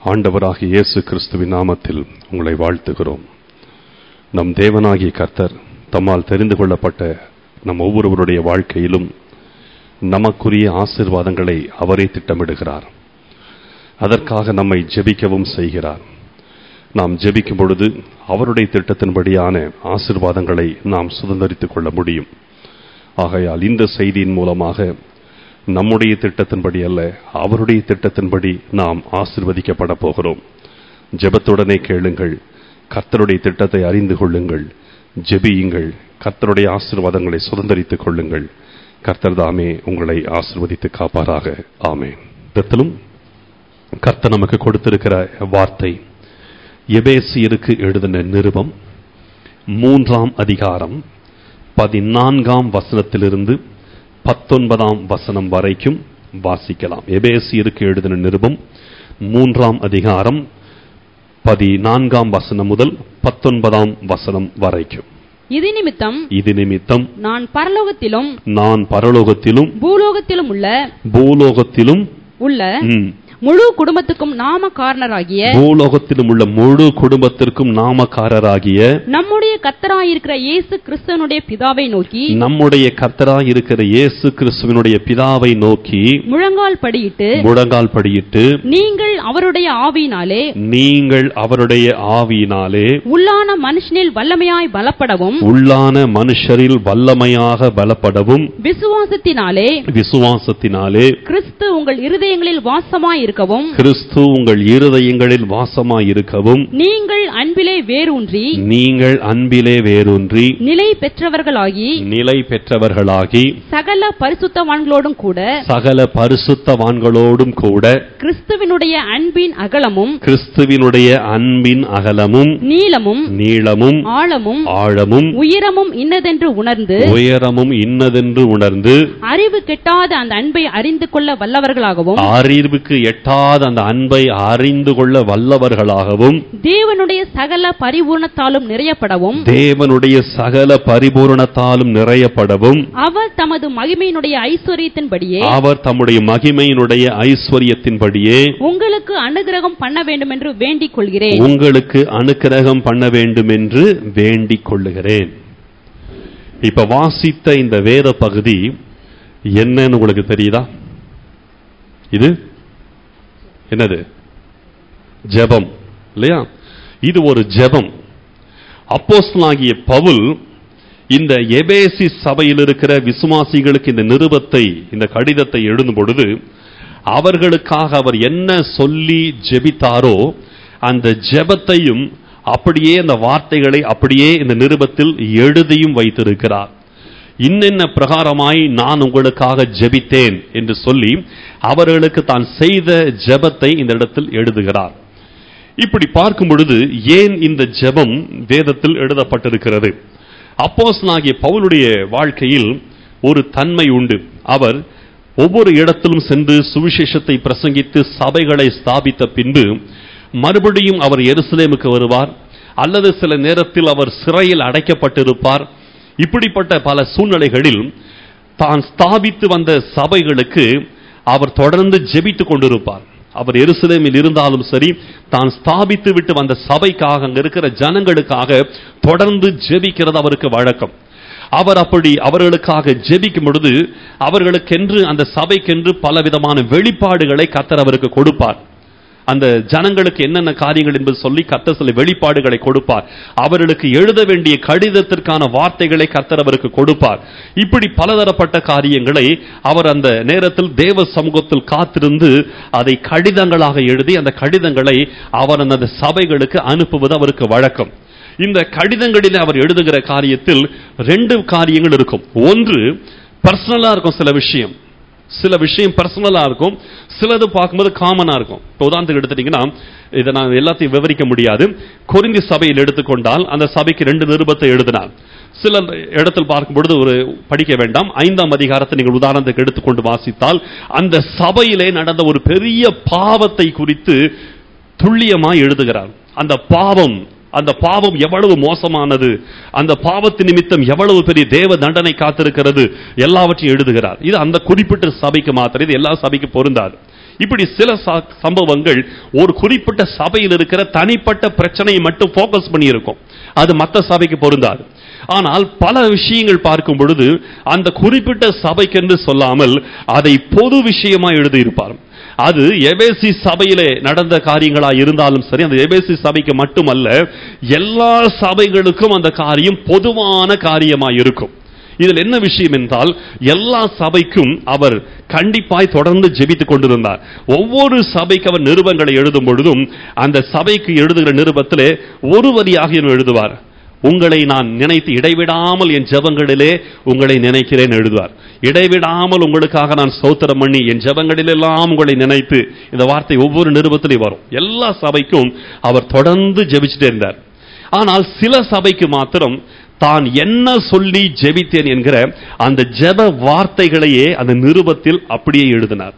ஆண்டவராகிய இயேசு கிறிஸ்துவின் நாமத்தில் உங்களை வாழ்த்துகிறோம் நம் தேவனாகிய கர்த்தர் தம்மால் தெரிந்து கொள்ளப்பட்ட நம் ஒவ்வொருவருடைய வாழ்க்கையிலும் நமக்குரிய ஆசீர்வாதங்களை அவரே திட்டமிடுகிறார் அதற்காக நம்மை ஜெபிக்கவும் செய்கிறார் நாம் ஜெபிக்கும் பொழுது அவருடைய திட்டத்தின்படியான ஆசீர்வாதங்களை நாம் சுதந்திரித்துக் கொள்ள முடியும் ஆகையால் இந்த செய்தியின் மூலமாக நம்முடைய திட்டத்தின்படி அல்ல அவருடைய திட்டத்தின்படி நாம் ஆசிர்வதிக்கப்பட போகிறோம் ஜெபத்துடனே கேளுங்கள் கர்த்தருடைய திட்டத்தை அறிந்து கொள்ளுங்கள் ஜெபியுங்கள் கர்த்தருடைய ஆசீர்வாதங்களை சுதந்திரித்துக் கொள்ளுங்கள் கர்த்தர் தாமே உங்களை ஆசிர்வதித்து காப்பாராக ஆமென் இடத்திலும் கர்த்தர் நமக்கு கொடுத்திருக்கிற வார்த்தை எபேசியருக்கு எழுதின நிருபம் மூன்றாம் அதிகாரம் பதினான்காம் வசனத்திலிருந்து பத்தொன்பதாம் வசனம் வரைக்கும் வாசிக்கலாம் எபேசியருக்கு எழுதின நிருபம் மூன்றாம் அதிகாரம் பதினான்காம் வசனம் முதல் பத்தொன்பதாம் வசனம் வரைக்கும் இது நிமித்தம் இது நிமித்தம் நான் பரலோகத்திலும் நான் பரலோகத்திலும் பூலோகத்திலும் உள்ள பூலோகத்திலும் உள்ள ம், முழு குடும்பத்துக்கும் நாம காரணராகிய பூலோகத்திலும் உள்ள முழு குடும்பத்திற்கும் நாமக்காரராகிய நம்முடைய கத்தராயிருக்கிற இயேசு கிறிஸ்துவனுடைய பிதாவை நோக்கி நம்முடைய கர்த்தராய் இருக்கிற இயேசு கிறிஸ்துவினுடைய பிதாவை நோக்கி முழங்கால் படியிட்டு முழங்கால் படியிட்டு நீங்கள் அவருடைய ஆவியினாலே நீங்கள் அவருடைய ஆவியினாலே உள்ளான மனுஷனில் வல்லமையாய் பலப்படவும் உள்ளான மனுஷரில் வல்லமையாக பலப்படவும் விசுவாசத்தினாலே விசுவாசத்தினாலே கிறிஸ்து உங்கள் இருதயங்களில் வாசமாய் இருக்கவும் கிறிஸ்து உங்கள் இருதயங்களில் வாசமாயிருக்கவும் நீங்கள் அன்பிலே வேரூன்றி நீங்கள் அன்பிலே வேரூன்றி நிலை பெற்றவர்களாகி நிலை பெற்றவர்களாகி சகல பரிசுத்தவான்களோடும் கூட சகல பரிசுத்தவான்களோடும் கூட கிறிஸ்துவினுடைய அன்பின் அகலமும் கிறிஸ்துவினுடைய அன்பின் அகலமும் நீளமும் நீளமும் ஆழமும் ஆழமும் உயரமும் இன்னதென்று உணர்ந்து உயரமும் இன்னதென்று உணர்ந்து அறிவு கெட்டாத அந்த அன்பை அறிந்து கொள்ள வல்லவர்களாகவும் அறிவுக்கு எட்டாத அந்த அன்பை அறிந்து கொள்ள வல்லவர்களாகவும் தேவனுடைய சகல பரிபூர்ணத்தாலும் நிறையப்படவும் தேவனுடைய சகல பரிபூரணத்தாலும் நிறையப்படவும் அவர் தமது மகிமையினுடைய ஐஸ்வர்யத்தின்படியே அவர் தம்முடைய மகிமையினுடைய ஐஸ்வர்யத்தின்படியே உங்களுக்கு அனுகிரகம் பண்ண வேண்டும் என்று வேண்டிக் கொள்கிறேன் உங்களுக்கு அனுக்கிரகம் பண்ண வேண்டும் என்று வேண்டிக் கொள்ளுகிறேன் இப்ப வாசித்த இந்த வேத பகுதி என்னன்னு உங்களுக்கு தெரியுதா இது என்னது ஜெபம் இல்லையா இது ஒரு ஜெபம் அப்போஸ்தலனாகிய பவுல் இந்த எபேசி சபையில் இருக்கிற விசுவாசிகளுக்கு இந்த நிருபத்தை இந்த கடிதத்தை எழுதும் பொழுது அவர்களுக்காக அவர் என்ன சொல்லி ஜெபித்தாரோ அந்த ஜெபத்தையும் அப்படியே அந்த வார்த்தைகளை அப்படியே இந்த நிருபத்தில் எழுதியும் வைத்திருக்கிறார் இன்னென்ன பிரகாரமாய் நான் உங்களுக்காக ஜெபித்தேன் என்று சொல்லி அவர்களுக்கு தான் செய்த ஜெபத்தை இந்த இடத்தில் எழுதுகிறார் இப்படி பார்க்கும் பொழுது ஏன் இந்த ஜெபம் வேதத்தில் எழுதப்பட்டிருக்கிறது அப்போஸ்தலனாகிய பவுலுடைய வாழ்க்கையில் ஒரு தன்மை உண்டு அவர் ஒவ்வொரு இடத்திலும் சென்று சுவிசேஷத்தை பிரசங்கித்து சபைகளை ஸ்தாபித்த பின்பு மறுபடியும் அவர் எருசலேமுக்கு வருவார் அல்லது சில நேரத்தில் அவர் சிறையில் அடைக்கப்பட்டிருப்பார் இப்படிப்பட்ட பல சூழ்நிலைகளில் தான் ஸ்தாபித்து வந்த சபைகளுக்கு அவர் தொடர்ந்து ஜெபித்துக் கொண்டிருப்பார் அவர் எருசலேமில் இருந்தாலும் சரி தான் ஸ்தாபித்து விட்டு வந்த சபைக்காக அங்க இருக்கிற ஜனங்களுக்காக தொடர்ந்து ஜெபிக்கிறது அவருக்கு வழக்கம் அவர் அப்படி அவர்களுக்காக ஜெபிக்கும் பொழுது அவர்களுக்கென்று அந்த சபைக்கென்று பலவிதமான வெளிப்பாடுகளை கத்தர் அவருக்கு கொடுப்பார் அந்த ஜனங்களுக்கு என்னென்ன காரியங்கள் என்பது சொல்லி கர்த்தர் சில வெளிப்பாடுகளை கொடுப்பார் அவர்களுக்கு எழுத வேண்டிய கடிதத்திற்கான வார்த்தைகளை கர்த்தர் அவருக்கு கொடுப்பார் இப்படி பலதரப்பட்ட காரியங்களை அவர் அந்த நேரத்தில் தேவ சமூகத்தில் காத்திருந்து அதை கடிதங்களாக எழுதி அந்த கடிதங்களை அவர் அந்த சபைகளுக்கு அனுப்புவது அவருக்கு வழக்கம் இந்த கடிதங்களில் அவர் எழுதுகிற காரியத்தில் ரெண்டு காரியங்கள் இருக்கும் ஒன்று பர்சனலா இருக்கும் சில விஷயம் சில விஷயம் பர்சனலா இருக்கும் சிலது பார்க்கும்போது காமனா இருக்கும் இப்போ உதாரணத்துக்கு எடுத்துட்டீங்கன்னா இதை நான் எல்லாத்தையும் விவரிக்க முடியாது கொரிந்தி சபையில் எடுத்துக்கொண்டால் அந்த சபைக்கு ரெண்டு நிருபத்தை எழுதினார் சில இடத்தில் பார்க்கும் பொழுது ஒரு படிக்க வேண்டாம் ஐந்தாம் அதிகாரத்தை நீங்கள் உதாரணத்துக்கு எடுத்துக்கொண்டு வாசித்தால் அந்த சபையிலே நடந்த ஒரு பெரிய பாவத்தை குறித்து துல்லியமாய் எழுதுகிறார் அந்த பாவம் அந்த பாவம் எவ்வளவு மோசமானது அந்த பாவத்து நிமித்தம் எவ்வளவு பெரிய தேவ தண்டனை காத்திருக்கிறது எல்லாவற்றையும் எழுதுகிறார் இது அந்த குறிப்பிட்ட சபைக்கு மாத்திரம் இது எல்லா சபைக்கு பொருந்தாது இப்படி சில ச- சம்பவங்கள் ஒரு குறிப்பிட்ட சபையில் இருக்கிற தனிப்பட்ட பிரச்சனையை மட்டும் ஃபோக்கஸ் பண்ணி இருக்கும் அது மற்ற சபைக்கு பொருந்தாது ஆனால் பல விஷயங்கள் பார்க்கும் பொழுது அந்த குறிப்பிட்ட சபைக்கென்று சொல்லாமல் அதை பொது விஷயமா எழுதியிருப்பார் அது எபேசி சபையிலே நடந்த காரியங்களா இருந்தாலும் சரி அந்த எபேசி சபைக்கு மட்டுமல்ல எல்லா சபைகளுக்கும் அந்த காரியம் பொதுவான காரியமா இருக்கும் இதில் என்ன விஷயம் என்றால் எல்லா சபைக்கும் அவர் கண்டிப்பாய் தொடர்ந்து ஜெபித்துக் கொண்டிருந்தார் ஒவ்வொரு சபைக்கு அவர் நிருபங்களை எழுதும் பொழுதும் அந்த சபைக்கு எழுதுகிற நிருபத்திலே ஒரு வரியாக எழுதுவார் உங்களை நான் நினைத்து இடைவிடாமல் என் ஜெபங்களிலே உங்களை நினைக்கிறேன் எழுதுவார் இடைவிடாமல் உங்களுக்காக நான் ஸ்தோத்திரம் பண்ணி என் ஜெபங்களிலெல்லாம் உங்களை நினைத்து இந்த வார்த்தை ஒவ்வொரு நிருபத்திலையும் வரும் எல்லா சபைக்கும் அவர் தொடர்ந்து ஜெபிச்சுட்டே இருந்தார் ஆனால் சில சபைக்கு மாத்திரம் தான் என்ன சொல்லி ஜெபித்தேன் என்கிற அந்த ஜெப வார்த்தைகளையே அந்த நிருபத்தில் அப்படியே எழுதினார்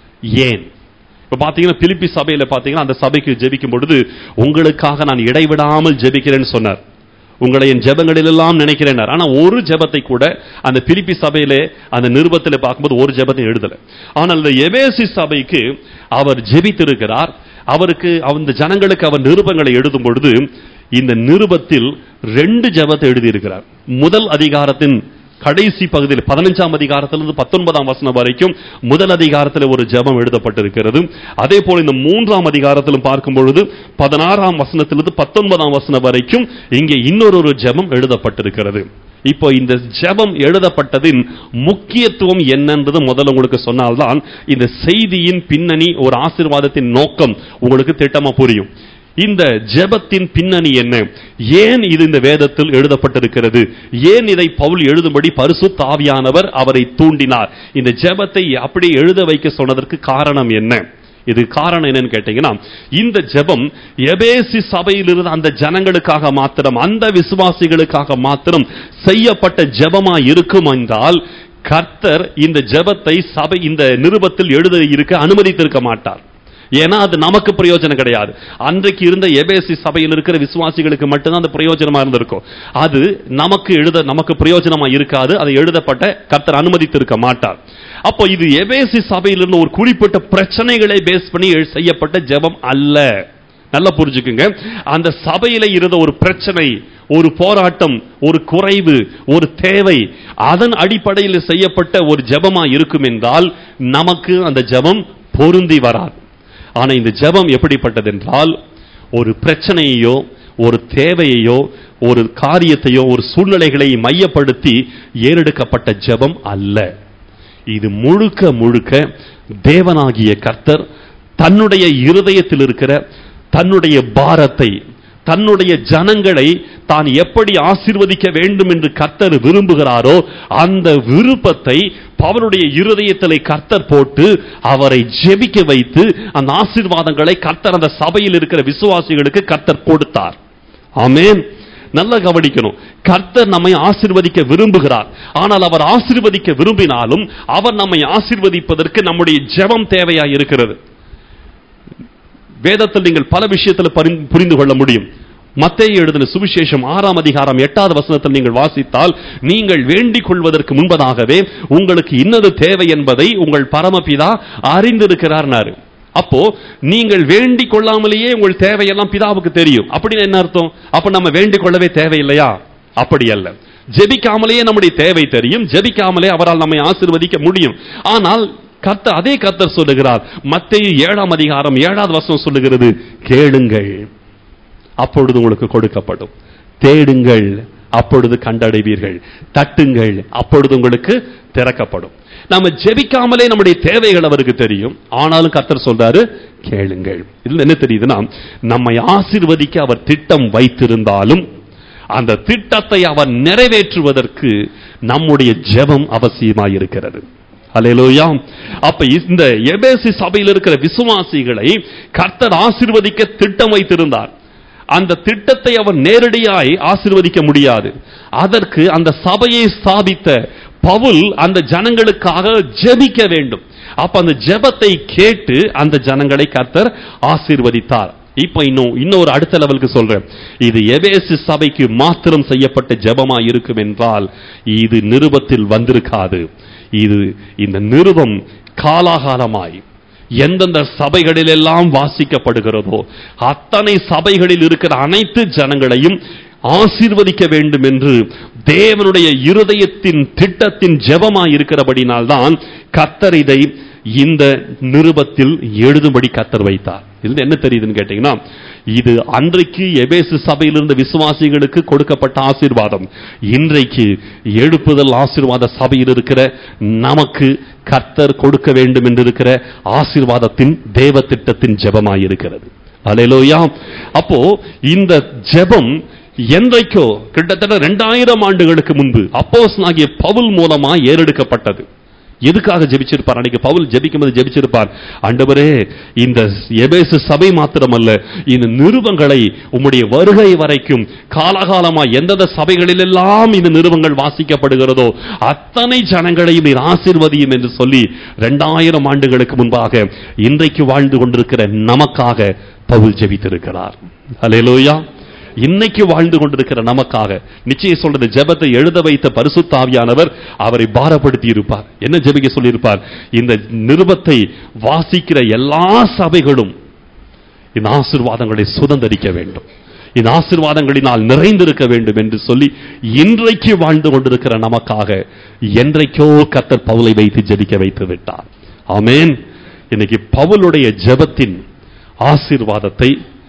ஏன் இப்ப பாத்தீங்கன்னா பிலிப்பி சபையில பாத்தீங்கன்னா அந்த சபைக்கு ஜெபிக்கும் பொழுது உங்களுக்காக நான் இடைவிடாமல் ஜெபிக்கிறேன்னு சொன்னார் உங்களை என் ஜெபங்களிலெல்லாம் நினைக்கிறேன் ஆனா ஒரு ஜெபத்தை கூட அந்த பிலிப்பி சபையிலே அந்த நிருபத்திலே பார்க்கும்போது ஒரு ஜெபத்தை எழுதல ஆனால் இந்த எபேசி சபைக்கு அவர் ஜெபித்திருக்கிறார் அவருக்கு அந்த ஜனங்களுக்கு அவர் நிருபங்களை எழுதும் பொழுது இந்த நிருபத்தில் ரெண்டு ஜெபத்தை எழுதியிருக்கிறார் முதல் அதிகாரத்தின் கடைசி பகுதியில் பதினஞ்சாம் அதிகாரத்திலிருந்து பத்தொன்பதாம் வசனம் வரைக்கும் முதல் அதிகாரத்தில் ஒரு ஜெபம் எழுதப்பட்டிருக்கிறது அதே போல இந்த மூன்றாம் அதிகாரத்திலும் பார்க்கும் பொழுது பதினாறாம் வசனத்திலிருந்து பத்தொன்பதாம் வசனம் வரைக்கும் இங்கே இன்னொரு ஒரு ஜெபம் எழுதப்பட்டிருக்கிறது இப்போ இந்த ஜெபம் எழுதப்பட்டதின் முக்கியத்துவம் என்னன்றது முதல்ல உங்களுக்கு சொன்னால்தான் இந்த செய்தியின் பின்னணி ஒரு ஆசீர்வாதத்தின் நோக்கம் உங்களுக்கு திட்டமா புரியும் இந்த ஜெபத்தின் பின்னணி என்ன ஏன் இது இந்த வேதத்தில் எழுதப்பட்டிருக்கிறது ஏன் இதை பவுல் எழுதும்படி பரிசு தாவியானவர் அவரை தூண்டினார் இந்த ஜெபத்தை அப்படியே எழுத வைக்க சொன்னதற்கு காரணம் என்ன இது காரணம் என்னன்னு கேட்டீங்கன்னா இந்த ஜெபம் எபேசி சபையில் இருந்த அந்த ஜனங்களுக்காக மாத்திரம் அந்த விசுவாசிகளுக்காக மாத்திரம் செய்யப்பட்ட ஜெபமா இருக்கும் என்றால் கர்த்தர் இந்த ஜெபத்தை சபை இந்த நிருபத்தில் எழுத இருக்க அனுமதித்திருக்க மாட்டார் ஏன்னா அது நமக்கு பிரயோஜனம் கிடையாது அன்றைக்கு இருந்த எபேசி சபையில் இருக்கிற விசுவாசிகளுக்கு மட்டும்தான் அது பிரயோஜனமா இருந்திருக்கும் அது நமக்கு எழுத நமக்கு பிரயோஜனமா இருக்காது அதை எழுதப்பட்ட கர்த்தர் அனுமதித்திருக்க மாட்டார் அப்போ இது எபேசி சபையிலிருந்து ஒரு குறிப்பிட்ட பிரச்சனைகளை பேஸ் பண்ணி எழு- செய்யப்பட்ட ஜெபம் அல்ல நல்லா புரிஞ்சுக்குங்க அந்த சபையில இருந்த ஒரு பிரச்சனை ஒரு போராட்டம் ஒரு குறைவு ஒரு தேவை அதன் அடிப்படையில் செய்யப்பட்ட ஒரு ஜெபமா இருக்கும் என்றால் நமக்கு அந்த ஜெபம் பொருந்தி வராது ஆனா இந்த ஜெபம் எப்படிப்பட்டது என்றால் ஒரு பிரச்சனையையோ ஒரு தேவையையோ ஒரு காரியத்தையோ ஒரு சூழ்நிலைகளை மையப்படுத்தி ஏறெடுக்கப்பட்ட ஜெபம் அல்ல இது முழுக்க முழுக்க தேவனாகிய கர்த்தர் தன்னுடைய இருதயத்தில் இருக்கிற தன்னுடைய பாரத்தை தன்னுடைய ஜனங்களை தான் எப்படி ஆசீர்வதிக்க வேண்டும் என்று கர்த்தர் விரும்புகிறாரோ அந்த விருப்பத்தை அவருடைய இருதயத்திலே கர்த்தர் போட்டு அவரை ஜெபிக்க வைத்து அந்த ஆசீர்வாதங்களை கர்த்தர் அந்த சபையில் இருக்கிற விசுவாசிகளுக்கு கர்த்தர் கொடுத்தார் ஆமென் நல்லா கவனிக்கணும் கர்த்தர் நம்மை ஆசீர்வதிக்க விரும்புகிறார் ஆனால் அவர் ஆசீர்வதிக்க விரும்பினாலும் அவர் நம்மை ஆசீர்வதிப்பதற்கு நம்முடைய ஜெபம் தேவையா இருக்கிறது வேதத்தில் நீங்கள் பல விஷயத்தில் பரிந்து- புரிந்து கொள்ள முடியும் மத்தேயு எழுதின சுவிசேஷம் ஆறாம் அதிகாரம் எட்டாவது வசனத்தில் நீங்கள் வாசித்தால் நீங்கள் வேண்டிக் கொள்வதற்கு முன்பதாகவே உங்களுக்கு இன்னது தேவை என்பதை உங்கள் பரமபிதா அறிந்திருக்கிறார்னாரு அப்போ நீங்கள் வேண்டிக் கொள்ளாமலேயே உங்கள் தேவையெல்லாம் பிதாவுக்கு தெரியும் அப்படின்னு என்ன அர்த்தம் அப்ப நம்ம வேண்டிக் கொள்ளவே தேவையில்லையா அப்படி அல்ல ஜெபிக்காமலேயே நம்முடைய தேவை தெரியும் ஜெபிக்காமலே அவரால் நம்மை ஆசீர்வதிக்க முடியும் ஆனால் கர்த்தர் அதே கர்த்தர் சொல்லுகிறார் மத்தேயு ஏழாம் அதிகாரம் ஏழாவது வசனம் சொல்லுகிறது கேளுங்கள் அப்பொழுது உங்களுக்கு கொடுக்கப்படும் தேடுங்கள் அப்பொழுது கண்டடைவீர்கள் தட்டுங்கள் அப்பொழுது உங்களுக்கு திறக்கப்படும் நம்ம ஜெபிக்காமலே நம்முடைய தேவைகள் அவருக்கு தெரியும் ஆனாலும் கர்த்தர் சொல்றாரு கேளுங்கள் இதுல என்ன தெரியுதுன்னா நம்மை ஆசீர்வதிக்க அவர் திட்டம் வைத்திருந்தாலும் அந்த திட்டத்தை அவர் நிறைவேற்றுவதற்கு நம்முடைய ஜெபம் அவசியமாயிருக்கிறது அல்லேலூயா அப்ப இந்த எபேசி சபையில் இருக்கிற விசுவாசிகளை கர்த்தர் ஆசீர்வதிக்க திட்டம் வைத்திருந்தார் அந்த திட்டத்தை அவர் நேரடியாய் ஆசீர்வதிக்க முடியாது அதற்கு அந்த சபையை ஸ்தாபித்த பவுல் அந்த ஜனங்களுக்காக ஜெபிக்க வேண்டும் அப்ப அந்த ஜெபத்தை கேட்டு அந்த ஜனங்களை கர்த்தர் ஆசீர்வதித்தார் இப்ப இன்னும் இன்னொரு அடுத்த லெவலுக்கு சொல்றேன் இது எபேசு சபைக்கு மாத்திரம் செய்யப்பட்ட ஜெபமா இருக்கும் என்றால் இது நிருபத்தில் வந்திருக்காது இது இந்த நிருபம் காலாகாலமாய் எந்தெந்த சபைகளில் எல்லாம் வாசிக்கப்படுகிறதோ அத்தனை சபைகளில் இருக்கிற அனைத்து ஜனங்களையும் ஆசீர்வதிக்க வேண்டும் என்று தேவனுடைய இருதயத்தின் திட்டத்தின் ஜெபமாய் இருக்கிறபடினால்தான் கத்தர் இதை இந்த நிருபத்தில் எழுதும்படி கத்தர் வைத்தார் இதுல என்ன தெரியுதுன்னு கேட்டீங்கன்னா இது அன்றைக்கு எபேசு சபையிலிருந்த விசுவாசிகளுக்கு கொடுக்கப்பட்ட ஆசீர்வாதம் இன்றைக்கு எழுப்புதல் ஆசீர்வாத சபையில் இருக்கிற நமக்கு கர்த்தர் கொடுக்க வேண்டும் என்று இருக்கிற ஆசீர்வாதத்தின் தேவ திட்டத்தின் ஜெபமாயிருக்கிறது அலையிலோயா அப்போ இந்த ஜெபம் என்றைக்கோ கிட்டத்தட்ட ரெண்டாயிரம் ஆண்டுகளுக்கு முன்பு அப்போஸ் ஆகிய பவுல் மூலமா ஏறெடுக்கப்பட்டது எதுக்காக ஜெபிச்சிருப்பார் அன்னைக்கு பவுல் ஜெபிக்கும் போது ஜெபிச்சிருப்பார் ஆண்டவரே இந்த எபேசு சபை மாத்திரமல்ல இந்த நிருபங்களை உம்முடைய வருகை வரைக்கும் காலகாலமா எந்தெந்த சபைகளிலெல்லாம் இந்த நிருபங்கள் வாசிக்கப்படுகிறதோ அத்தனை ஜனங்களையும் நீர் ஆசீர்வதியும் என்று சொல்லி ரெண்டாயிரம் ஆண்டுகளுக்கு முன்பாக இன்றைக்கு வாழ்ந்து கொண்டிருக்கிற நமக்காக பவுல் ஜெபித்திருக்கிறார் அல்லேலூயா இன்னைக்கு வாழ்ந்து கொண்டிருக்கிற நமக்காக நிச்சயம் சொல்றது ஜெபத்தை எழுத வைத்த பரிசுத்தாவியானவர் அவரை பாரப்படுத்தி இருப்பார் என்ன ஜெபிக்க சொல்லியிருப்பார் இந்த நிருபத்தை வாசிக்கிற எல்லா சபைகளும் இந்த ஆசீர்வாதங்களை சுதந்தரிக்க வேண்டும் இந்த ஆசீர்வாதங்களினால் நிறைந்திருக்க வேண்டும் என்று சொல்லி இன்றைக்கு வாழ்ந்து கொண்டிருக்கிற நமக்காக என்றைக்கோ கத்தர் பவுலை வைத்து ஜெபிக்க வைத்து விட்டார் ஆமென் இன்னைக்கு பவுலுடைய ஜெபத்தின் ஆசீர்வாதத்தை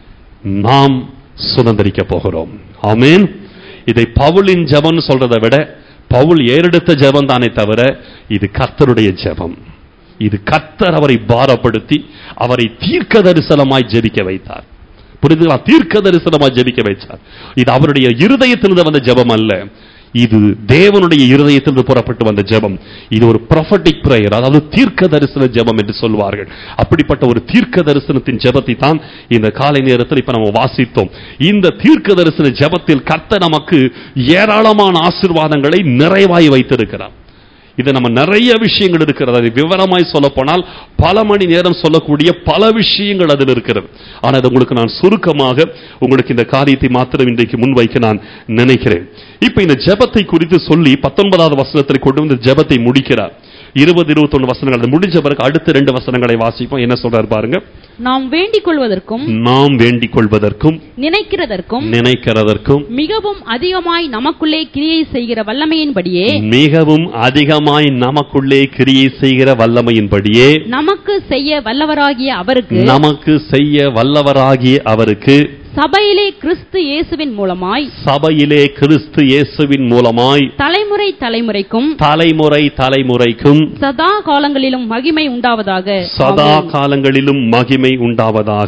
நாம் சுதந்திரிக்க போகிறோம் ஆமென் இதை பவுலின் ஜெபம் சொல்றதை விட பவுல் ஏறெடுத்த ஜெபம் தானே தவிர இது கர்த்தருடைய ஜெபம் இது கர்த்தர் அவரை பாரப்படுத்தி அவரை தீர்க்க தரிசனமாய் ஜெபிக்க வைத்தார் புரிந்துங்களா தீர்க்க தரிசனமாய் ஜெபிக்க வைத்தார் இது அவருடைய இருதயத்திலிருந்து வந்த ஜெபம் அல்ல இது தேவனுடைய இருதயத்திலிருந்து புறப்பட்டு வந்த ஜெபம் இது ஒரு ப்ரொஃபட்டிக் பிரேயர் அதாவது தீர்க்க தரிசன ஜெபம் என்று சொல்வார்கள் அப்படிப்பட்ட ஒரு தீர்க்க தரிசனத்தின் ஜெபத்தை தான் இந்த காலை நேரத்தில் இப்ப நம்ம வாசித்தோம் இந்த தீர்க்க தரிசன ஜெபத்தில் கர்த்தர் நமக்கு ஏராளமான ஆசீர்வாதங்களை நிறைவாய் வைத்திருக்கிறார் இது நம்ம நிறைய விஷயங்கள் இருக்கிறது அதை விவரமாய் சொல்ல போனால் பல மணி நேரம் சொல்லக்கூடிய பல விஷயங்கள் அதில் இருக்கிறது ஆனால் அது உங்களுக்கு நான் சுருக்கமாக உங்களுக்கு இந்த காரியத்தை மாத்திரம் இன்றைக்கு முன்வைக்க நான் நினைக்கிறேன் இப்ப இந்த ஜெபத்தை குறித்து சொல்லி பத்தொன்பதாவது வசனத்தில் கொண்டு வந்து ஜெபத்தை முடிக்கிறார் இருபது இருபத்தொன்னு வசனங்கள் அது முடிஞ்ச பிறகு அடுத்த ரெண்டு வசனங்களை வாசிப்போம் என்ன சொல்றாரு பாருங்க நாம் வேண்டிக் கொள்வதற்கும் நாம் வேண்டிக் கொள்வதற்கும் நினைக்கிறதற்கும் நினைக்கிறதற்கும் மிகவும் அதிகமாய் நமக்குள்ளே கிரியை செய்கிற வல்லமையின்படியே மிகவும் அதிகமாய் நமக்குள்ளே கிரியை செய்கிற வல்லமையின்படியே நமக்கு செய்ய வல்லவராகிய அவருக்கு நமக்கு செய்ய வல்லவராகிய அவருக்கு சபையிலே கிறிஸ்து இயேசுவின் மூலமாய் சபையிலே கிறிஸ்து இயேசுவின் மூலமாய் தலைமுறை தலைமுறைக்கும் தலைமுறை தலைமுறைக்கும் சதா காலங்களிலும் மகிமை உண்டாவதாக சதா ஆமென். காலங்களிலும் மகிமை உண்டாவதாக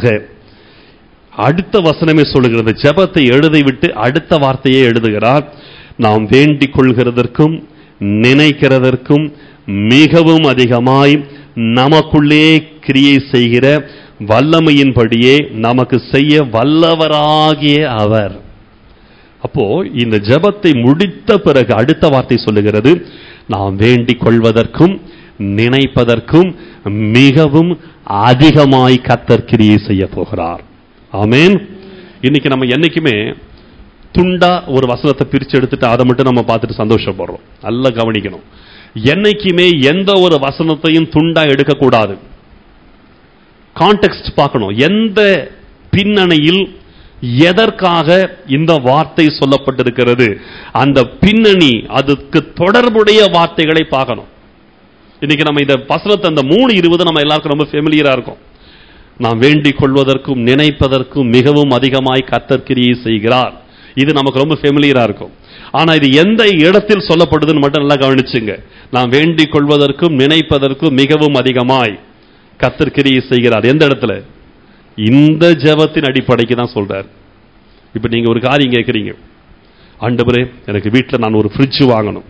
அடுத்த வசனமே சொல்லுகிறது ஜெபத்தை எழுதி விட்டு அடுத்த வார்த்தையை எழுதுகிறார் நாம் வேண்டிக் கொள்கிறதற்கும் நினைக்கிறதற்கும் மிகவும் அதிகமாய் நமக்குள்ளே கிரியை செய்கிற வல்லமையின்படியே நமக்கு செய்ய வல்லவராகிய அவர் அப்போ இந்த ஜெபத்தை முடித்த பிறகு அடுத்த வார்த்தை சொல்லுகிறது நாம் வேண்டிக் கொள்வதற்கும் நினைப்பதற்கும் மிகவும் அதிகமாய் கத்தர் கிரியை செய்ய போகிறார் ஆமென் இன்னைக்கு நம்ம என்னைக்குமே துண்டா ஒரு வசனத்தை பிரிச்சு எடுத்துட்டு அதை மட்டும் நம்ம பார்த்துட்டு சந்தோஷப்படுறோம் நல்லா கவனிக்கணும் என்னைக்குமே எந்த ஒரு வசனத்தையும் துண்டா எடுக்கக்கூடாது கான்டெக்ஸ்ட் பார்க்கணும் எந்த பின்னணியில் எதற்காக இந்த வார்த்தை சொல்லப்பட்டிருக்கிறது அந்த பின்னணி அதுக்கு தொடர்புடைய வார்த்தைகளை பார்க்கணும் இன்னைக்கு நம்ம இந்த வசனத்தை அந்த மூணு இருபது நம்ம எல்லாருக்கும் ரொம்ப ஃபெமிலியரா இருக்கும் நாம் வேண்டிக் கொள்வதற்கும் நினைப்பதற்கும் மிகவும் அதிகமாய் கர்த்தர் கிரியை செய்கிறார் இது நமக்கு ரொம்ப ஃபெமிலியரா இருக்கும் ஆனா இது எந்த இடத்தில் சொல்லப்படுதுன்னு மட்டும் நல்லா கவனிச்சுங்க நாம் வேண்டிக் கொள்வதற்கும் நினைப்பதற்கும் மிகவும் அதிகமாய் கர்த்தர் கிரியை செய்கிறார் எந்த இடத்துல இந்த ஜெபத்தின் அடிப்படைக்கு தான் சொல்றார் இப்ப நீங்க ஒரு காரியம் கேட்குறீங்க ஆண்டவரே எனக்கு வீட்டில் நான் ஒரு ஃப்ரிட்ஜ் வாங்கணும்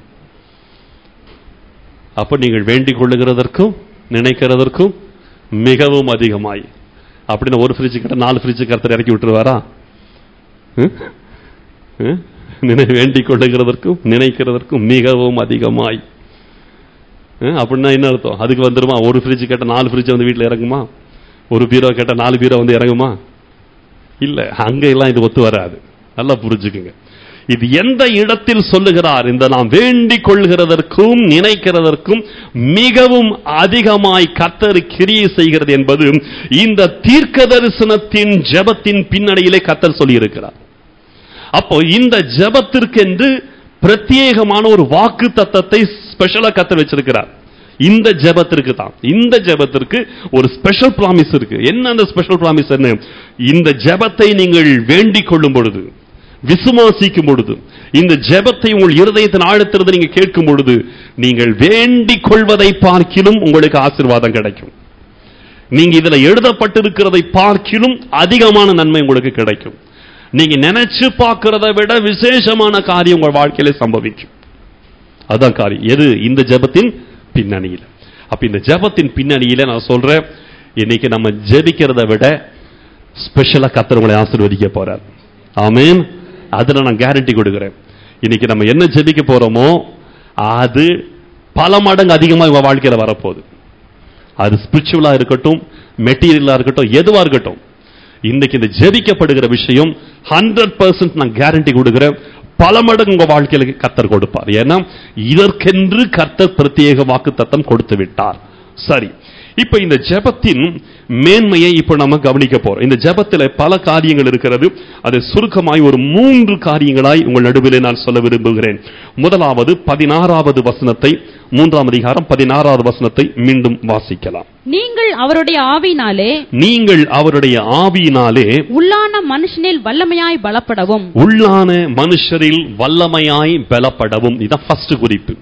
அப்ப நீங்கள் வேண்டிக் கொள்ளுகிறதற்கும் நினைக்கிறதற்கும் மிகவும் அதிகமாய் அப்படின்னு ஒரு ஃப்ரிட்ஜ் கிட்ட நாலு ஃப்ரிட்ஜ் கருத்தர் இறக்கி விட்டுருவாரா ம்? ம்? நினை வேண்டிக் கொள்ளுகிறதற்கும் நினைக்கிறதற்கும் மிகவும் அதிகமாய் ம்? அப்படின்னா என்ன அர்த்தம் அதுக்கு வந்துருமா ஒரு ஃப்ரிட்ஜ் கேட்ட நாலு ஃப்ரிட்ஜ் வந்து வீட்டில் இறங்குமா ஒரு பீரோ கேட்ட நாலு பீரோ வந்து இறங்குமா இல்ல அங்க எல்லாம் இது ஒத்து வராது நல்லா புரிஞ்சுக்குங்க இது எந்த இடத்தில் சொல்லுகிறார் இந்த நாம் வேண்டிக் கொள்கிறதற்கும் நினைக்கிறதற்கும் மிகவும் அதிகமாய் கத்தர் கிரியை செய்கிறது என்பது இந்த தீர்க்க தரிசனத்தின் ஜெபத்தின் பின்னணியிலே கத்தர் சொல்லியிருக்கிறார் அப்போ இந்த ஜெபத்திற்கென்று பிரத்யேகமான ஒரு வாக்கு தத்தத்தை ஸ்பெஷலா கத்தர் வச்சிருக்கிறார் இந்த ஜெபத்திற்கு தான் இந்த ஜெபத்திற்கு ஒரு ஸ்பெஷல் ப்ராமிஸ் இருக்கு என்ன அந்த ஸ்பெஷல் ப்ராமிஸ் என்ன இந்த ஜெபத்தை நீங்கள் வேண்டிக் கொள்ளும் பொழுது விசுவாசிக்கும் பொழுது இந்த ஜெபத்தை உங்கள் இருதயத்தின் ஆழத்திலிருந்து நீங்க கேட்கும் பொழுது நீங்கள் வேண்டிக் கொள்வதை பார்க்கிலும் உங்களுக்கு ஆசீர்வாதம் கிடைக்கும் நீங்க இதுல எழுதப்பட்டிருக்கிறதை பார்க்கிலும் அதிகமான நன்மை உங்களுக்கு கிடைக்கும் நீங்க நினைச்சு பார்க்கிறதை விட விசேஷமான காரியம் உங்கள் வாழ்க்கையில சம்பவிக்கும் அதான் காரியம் எது இந்த ஜெபத்தின் பின்னணியில அப்ப இந்த ஜெபத்தின் பின்னணியில நான் சொல்றேன் இன்னைக்கு நம்ம ஜெபிக்கிறத விட ஸ்பெஷலா கத்தர் உங்களை ஆசீர்வதிக்க போறார் ஆமென் அதுல நான் கேரண்டி கொடுக்கிறேன் இன்னைக்கு நம்ம என்ன ஜெபிக்க போறோமோ அது பல மடங்கு அதிகமா உங்க வாழ்க்கையில வரப்போகுது அது ஸ்பிரிச்சுவலா இருக்கட்டும் மெட்டீரியலா இருக்கட்டும் எதுவா இருக்கட்டும் இன்னைக்கு இந்த ஜெபிக்கப்படுகிற விஷயம் ஹண்ட்ரட் பர்சன்ட் நான் கேரண்டி கொடுக்கிறேன் பல மடங்கு உங்க வாழ்க்கையில கத்தர் கொடுப்பார் ஏன்னா இதற்கென்று கர்த்தர் பிரத்யேக வாக்கு தத்தம் கொடுத்து விட்டார் சரி இப்ப இந்த ஜெபத்தின் மேன்மையை இப்ப நம்ம கவனிக்க போறோம் இந்த ஜெபத்துல பல காரியங்கள் இருக்கிறது அதை சுருக்கமாய் ஒரு மூன்று காரியங்களாய் உங்கள் நடுவிலே நான் சொல்ல விரும்புகிறேன் முதலாவது பதினாறாவது வசனத்தை மூன்றாம் அதிகாரம் பதினாறாவது வசனத்தை மீண்டும் வாசிக்கலாம் நீங்கள் அவருடைய ஆவினாலே நீங்கள் அவருடைய ஆவியினாலே உள்ளான மனுஷனில் வல்லமையாய் பலப்படவும் உள்ளான மனுஷரில் வல்லமையாய் பலப்படவும் இதான் ஃபர்ஸ்ட் குறிப்பு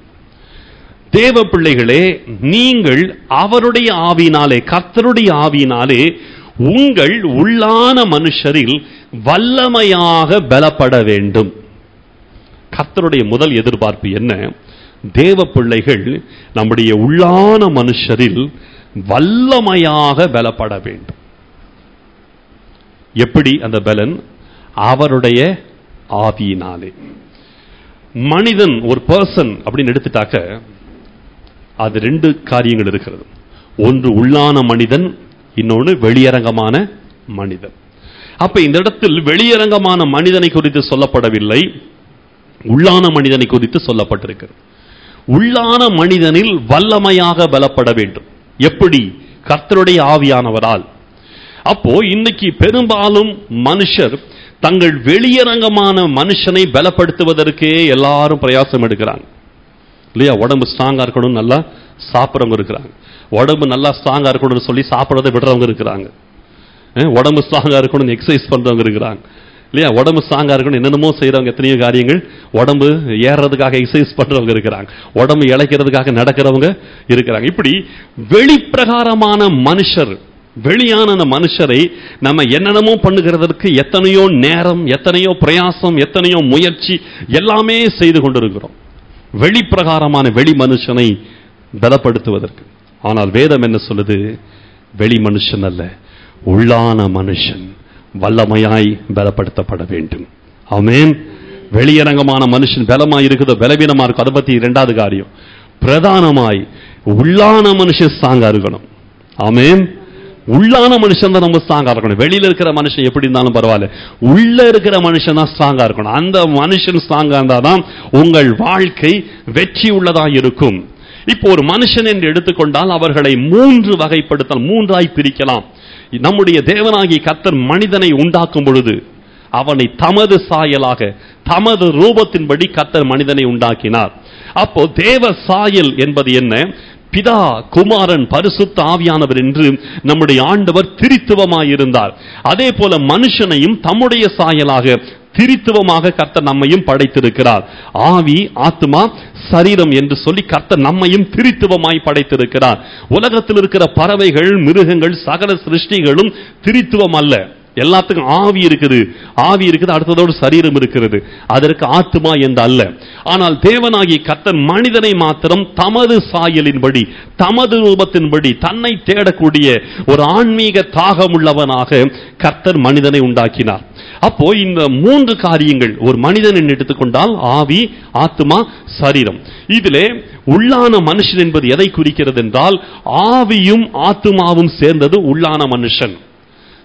தேவ பிள்ளைகளே நீங்கள் அவருடைய ஆவியினாலே கர்த்தருடைய ஆவியினாலே உங்கள் உள்ளான மனுஷரில் வல்லமையாக பலப்பட வேண்டும் கர்த்தருடைய முதல் எதிர்பார்ப்பு என்ன தேவ பிள்ளைகள் நம்முடைய உள்ளான மனுஷரில் வல்லமையாக பலப்பட வேண்டும் எப்படி அந்த பலன் அவருடைய ஆவியினாலே மனிதன் ஒரு பர்சன் அப்படின்னு எடுத்துட்டாக்க அது ரெண்டு காரியங்கள் இருக்கிறது ஒன்று உள்ளான மனிதன் இன்னொன்று வெளியரங்கமான மனிதன் அப்ப இந்த இடத்தில் வெளியரங்கமான மனிதனை குறித்து சொல்லப்படவில்லை உள்ளான மனிதனை குறித்து சொல்லப்பட்டிருக்கிறது உள்ளான மனிதனில் வல்லமையாக பலப்பட வேண்டும் எப்படி கர்த்தருடைய ஆவியானவரால் அப்போ இன்னைக்கு பெரும்பாலும் மனுஷர் தங்கள் வெளியரங்கமான மனுஷனை பலப்படுத்துவதற்கே எல்லாரும் பிரயாசம் எடுக்கிறாங்க இல்லையா உடம்பு ஸ்ட்ராங்கா இருக்கணும் நல்லா சாப்பிட்றவங்க இருக்கிறாங்க உடம்பு நல்லா ஸ்ட்ராங்கா இருக்கணும்னு சொல்லி சாப்பிட்றதை விடுறவங்க இருக்கிறாங்க அஹ் உடம்பு ஸ்ட்ராங்கா இருக்கணும்னு எக்ஸசைஸ் பண்றவங்க இருக்கிறாங்க இல்லையா உடம்பு ஸ்ட்ராங்கா இருக்கணும் என்னென்னமோ செய்றவங்க எத்தனையோ காரியங்கள் உடம்பு ஏறுறதுக்காக எக்ஸசைஸ் பண்றவங்க இருக்கிறாங்க உடம்பு இழைக்கிறதுக்காக நடக்கிறவங்க இருக்கிறாங்க இப்படி வெளிப்பிரகாரமான மனுஷர் வெளியான அந்த மனுஷரை நம்ம என்னென்னமோ பண்ணுகிறதற்கு எத்தனையோ நேரம் எத்தனையோ பிரயாசம் எத்தனையோ முயற்சி எல்லாமே செய்து கொண்டிருக்கிறோம் வெளிப்பிரகாரமான வெளி மனுஷனை பலப்படுத்துவதற்கு ஆனால் வேதம் என்ன சொல்லுது வெளி மனுஷன் அல்ல உள்ளான மனுஷன் வல்லமையாய் பலப்படுத்தப்பட வேண்டும் ஆமென் வெளியரங்கமான மனுஷன் பலமாய் இருக்குதோ பலவீனமா இருக்கும் அதை பத்தி இரண்டாவது காரியம் பிரதானமாய் உள்ளான மனுஷன் ஸ்ட்ராங்கா இருக்கணும் ஆமென் உள்ளான மனுஷன் தான் நம்ம ஸ்ட்ராங்கா இருக்கணும் வெளியில இருக்கிற மனுஷன் எப்படி இருந்தாலும் பரவாயில்ல உள்ள இருக்கிற மனுஷன் தான் ஸ்ட்ராங்கா இருக்கணும் அந்த மனுஷன் ஸ்ட்ராங்கா இருந்தாதான் உங்கள் வாழ்க்கை வெற்றி உள்ளதா இருக்கும் இப்போ ஒரு மனுஷன் என்று எடுத்துக்கொண்டால் அவர்களை மூன்று வகைப்படுத்தல் மூன்றாய் பிரிக்கலாம் நம்முடைய தேவனாகிய கர்த்தர் மனிதனை உண்டாக்கும் பொழுது அவனை தமது சாயலாக தமது ரூபத்தின்படி கர்த்தர் மனிதனை உண்டாக்கினார் அப்போ தேவ சாயல் என்பது என்ன பிதா குமாரன் பரிசுத்த ஆவியானவர் என்று நம்முடைய ஆண்டவர் திரித்துவமாயிருந்தார் அதே போல மனுஷனையும் தம்முடைய சாயலாக திரித்துவமாக கர்த்தர் நம்மையும் படைத்திருக்கிறார் ஆவி ஆத்மா சரீரம் என்று சொல்லி கர்த்தர் நம்மையும் திரித்துவமாய் படைத்திருக்கிறார் உலகத்தில் இருக்கிற பறவைகள் மிருகங்கள் சகல சிருஷ்டிகளும் திரித்துவம் அல்ல எல்லாத்துக்கும் ஆவி இருக்குது ஆவி இருக்குது அடுத்ததோடு சரீரம் இருக்கிறது அதற்கு ஆத்மா என்று அல்ல ஆனால் தேவனாகிய கர்த்தர் மனிதனை மாத்திரம் தமது சாயலின்படி தமது ரூபத்தின்படி தன்னை தேடக்கூடிய ஒரு ஆன்மீக தாகமுள்ளவனாக கர்த்தர் மனிதனை உண்டாக்கினார் அப்போ இந்த மூன்று காரியங்கள் ஒரு மனிதன் எடுத்துக்கொண்டால் ஆவி ஆத்மா சரீரம் இதிலே உள்ளான மனுஷன் என்பது எதை குறிக்கிறது என்றால் ஆவியும் ஆத்மாவும் சேர்ந்தது உள்ளான மனுஷன்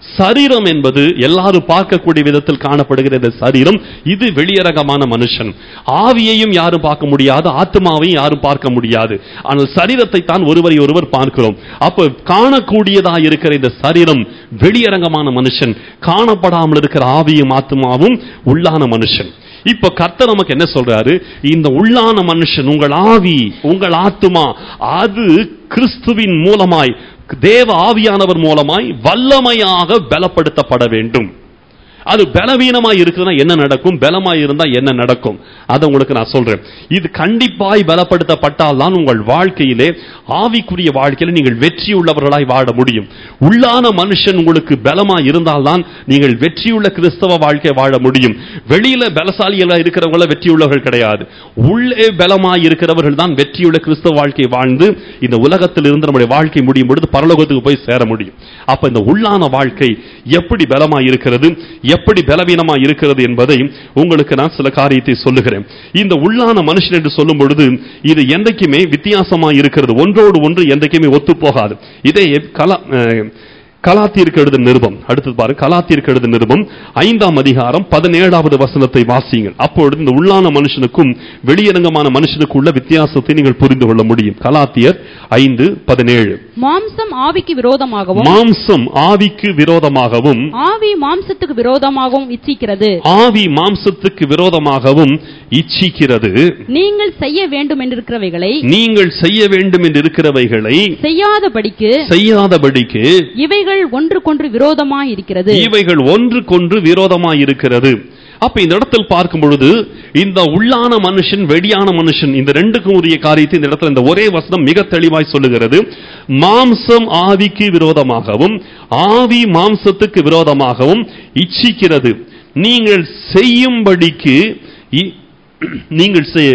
சரீரம் என்பது எல்லாரும் பார்க்கக்கூடிய விதத்தில் காணப்படுகிற இந்த சரீரம் இது வெளியரங்கமான மனுஷன் ஆவியையும் யாரும் பார்க்க முடியாது ஆத்மாவையும் யாரும் பார்க்க முடியாது ஆனால் சரீரத்தை தான் ஒருவரை ஒருவர் பார்க்கிறோம் அப்ப காணக்கூடியதா இருக்கிற இந்த சரீரம் வெளியரங்கமான மனுஷன் காணப்படாமல் இருக்கிற ஆவியும் ஆத்மாவும் உள்ளான மனுஷன் இப்ப கர்த்தர் நமக்கு என்ன சொல்றாரு இந்த உள்ளான மனுஷன் உங்கள் ஆவி உங்கள் ஆத்துமா அது கிறிஸ்துவின் மூலமாய் தேவ ஆவியானவர் மூலமாய் வல்லமையாக பலப்படுத்தப்பட வேண்டும் அது பலவீனமாய் இருக்குதுன்னா என்ன நடக்கும் பலமாய் இருந்தா என்ன நடக்கும் அதை உங்களுக்கு நான் சொல்றேன் இது கண்டிப்பாய் பலப்படுத்தப்பட்டால் தான் உங்கள் வாழ்க்கையிலே ஆவிக்குரிய வாழ்க்கையில நீங்கள் வெற்றி உள்ளவர்களாய் வாழ முடியும் உள்ளான மனுஷன் உங்களுக்கு பலமாய் இருந்தால்தான் நீங்கள் வெற்றியுள்ள கிறிஸ்தவ வாழ்க்கை வாழ முடியும் வெளியில பலசாலிகளா இருக்கிறவங்கள வெற்றியுள்ளவர்கள் கிடையாது உள்ளே பலமாய் இருக்கிறவர்கள் தான் வெற்றியுள்ள கிறிஸ்தவ வாழ்க்கை வாழ்ந்து இந்த உலகத்தில் இருந்து நம்முடைய வாழ்க்கை முடியும் பொழுது பரலோகத்துக்கு போய் சேர முடியும் அப்ப இந்த உள்ளான வாழ்க்கை எப்படி பலமாய் இருக்கிறது எப்படி பலவீனமா இருக்கிறது என்பதை உங்களுக்கு நான் சில காரியத்தை சொல்லுகிறேன் இந்த உள்ளான மனுஷன் என்று சொல்லும் பொழுது இது என்றைக்குமே வித்தியாசமா இருக்கிறது ஒன்றோடு ஒன்று என்றைக்குமே ஒத்து போகாது இதே கலா அஹ், கலாத்திற்கு எழுதும் நிருபம் அடுத்தது பாருங்க கலாத்திற்கு எழுதும் நிருபம் ஐந்தாம் அதிகாரம் பதினேழாவது வசனத்தை வாசியுங்கள் அப்பொழுது இந்த உள்ளான மனுஷனுக்கும் வெளியரங்கமான மனுஷனுக்கும் உள்ள வித்தியாசத்தை நீங்கள் புரிந்து கொள்ள முடியும் கலாத்தியர் ஐந்து பதினேழு மாம்சம் ஆவிக்கு விரோதமாகவும் மாம்சம் ஆவிக்கு விரோதமாகவும் ஆவி மாம்சத்துக்கு விரோதமாகவும் இச்சிக்கிறது ஆவி மாம்சத்துக்கு விரோதமாகவும் இச்சிக்கிறது நீங்கள் செய்ய வேண்டும் என்றிருக்கிறவைகளை நீங்கள் செய்ய வேண்டும் என்று இருக்கிறவைகளை செய்யாதபடிக்கு செய்யாதபடிக்கு இவைகள் ஒன்றுக்கொன்று விரோதமாய் இருக்கிறது இவைகள் ஒன்றுக்கொன்று விரோதமாய் இருக்கிறது அப்ப இந்த இடத்தில் பார்க்கும் பொழுது இந்த உள்ளான மனுஷன் வெளியான மனுஷன் இந்த ரெண்டுக்கும் உரிய காரியத்தை இந்த இடத்துல இந்த ஒரே வசனம் மிக தெளிவாய் சொல்லுகிறது மாம்சம் ஆவிக்கு விரோதமாகவும் ஆவி மாம்சத்துக்கு விரோதமாகவும் இச்சிக்கிறது நீங்கள் செய்யும்படிக்கு இ- நீங்கள் செய்ய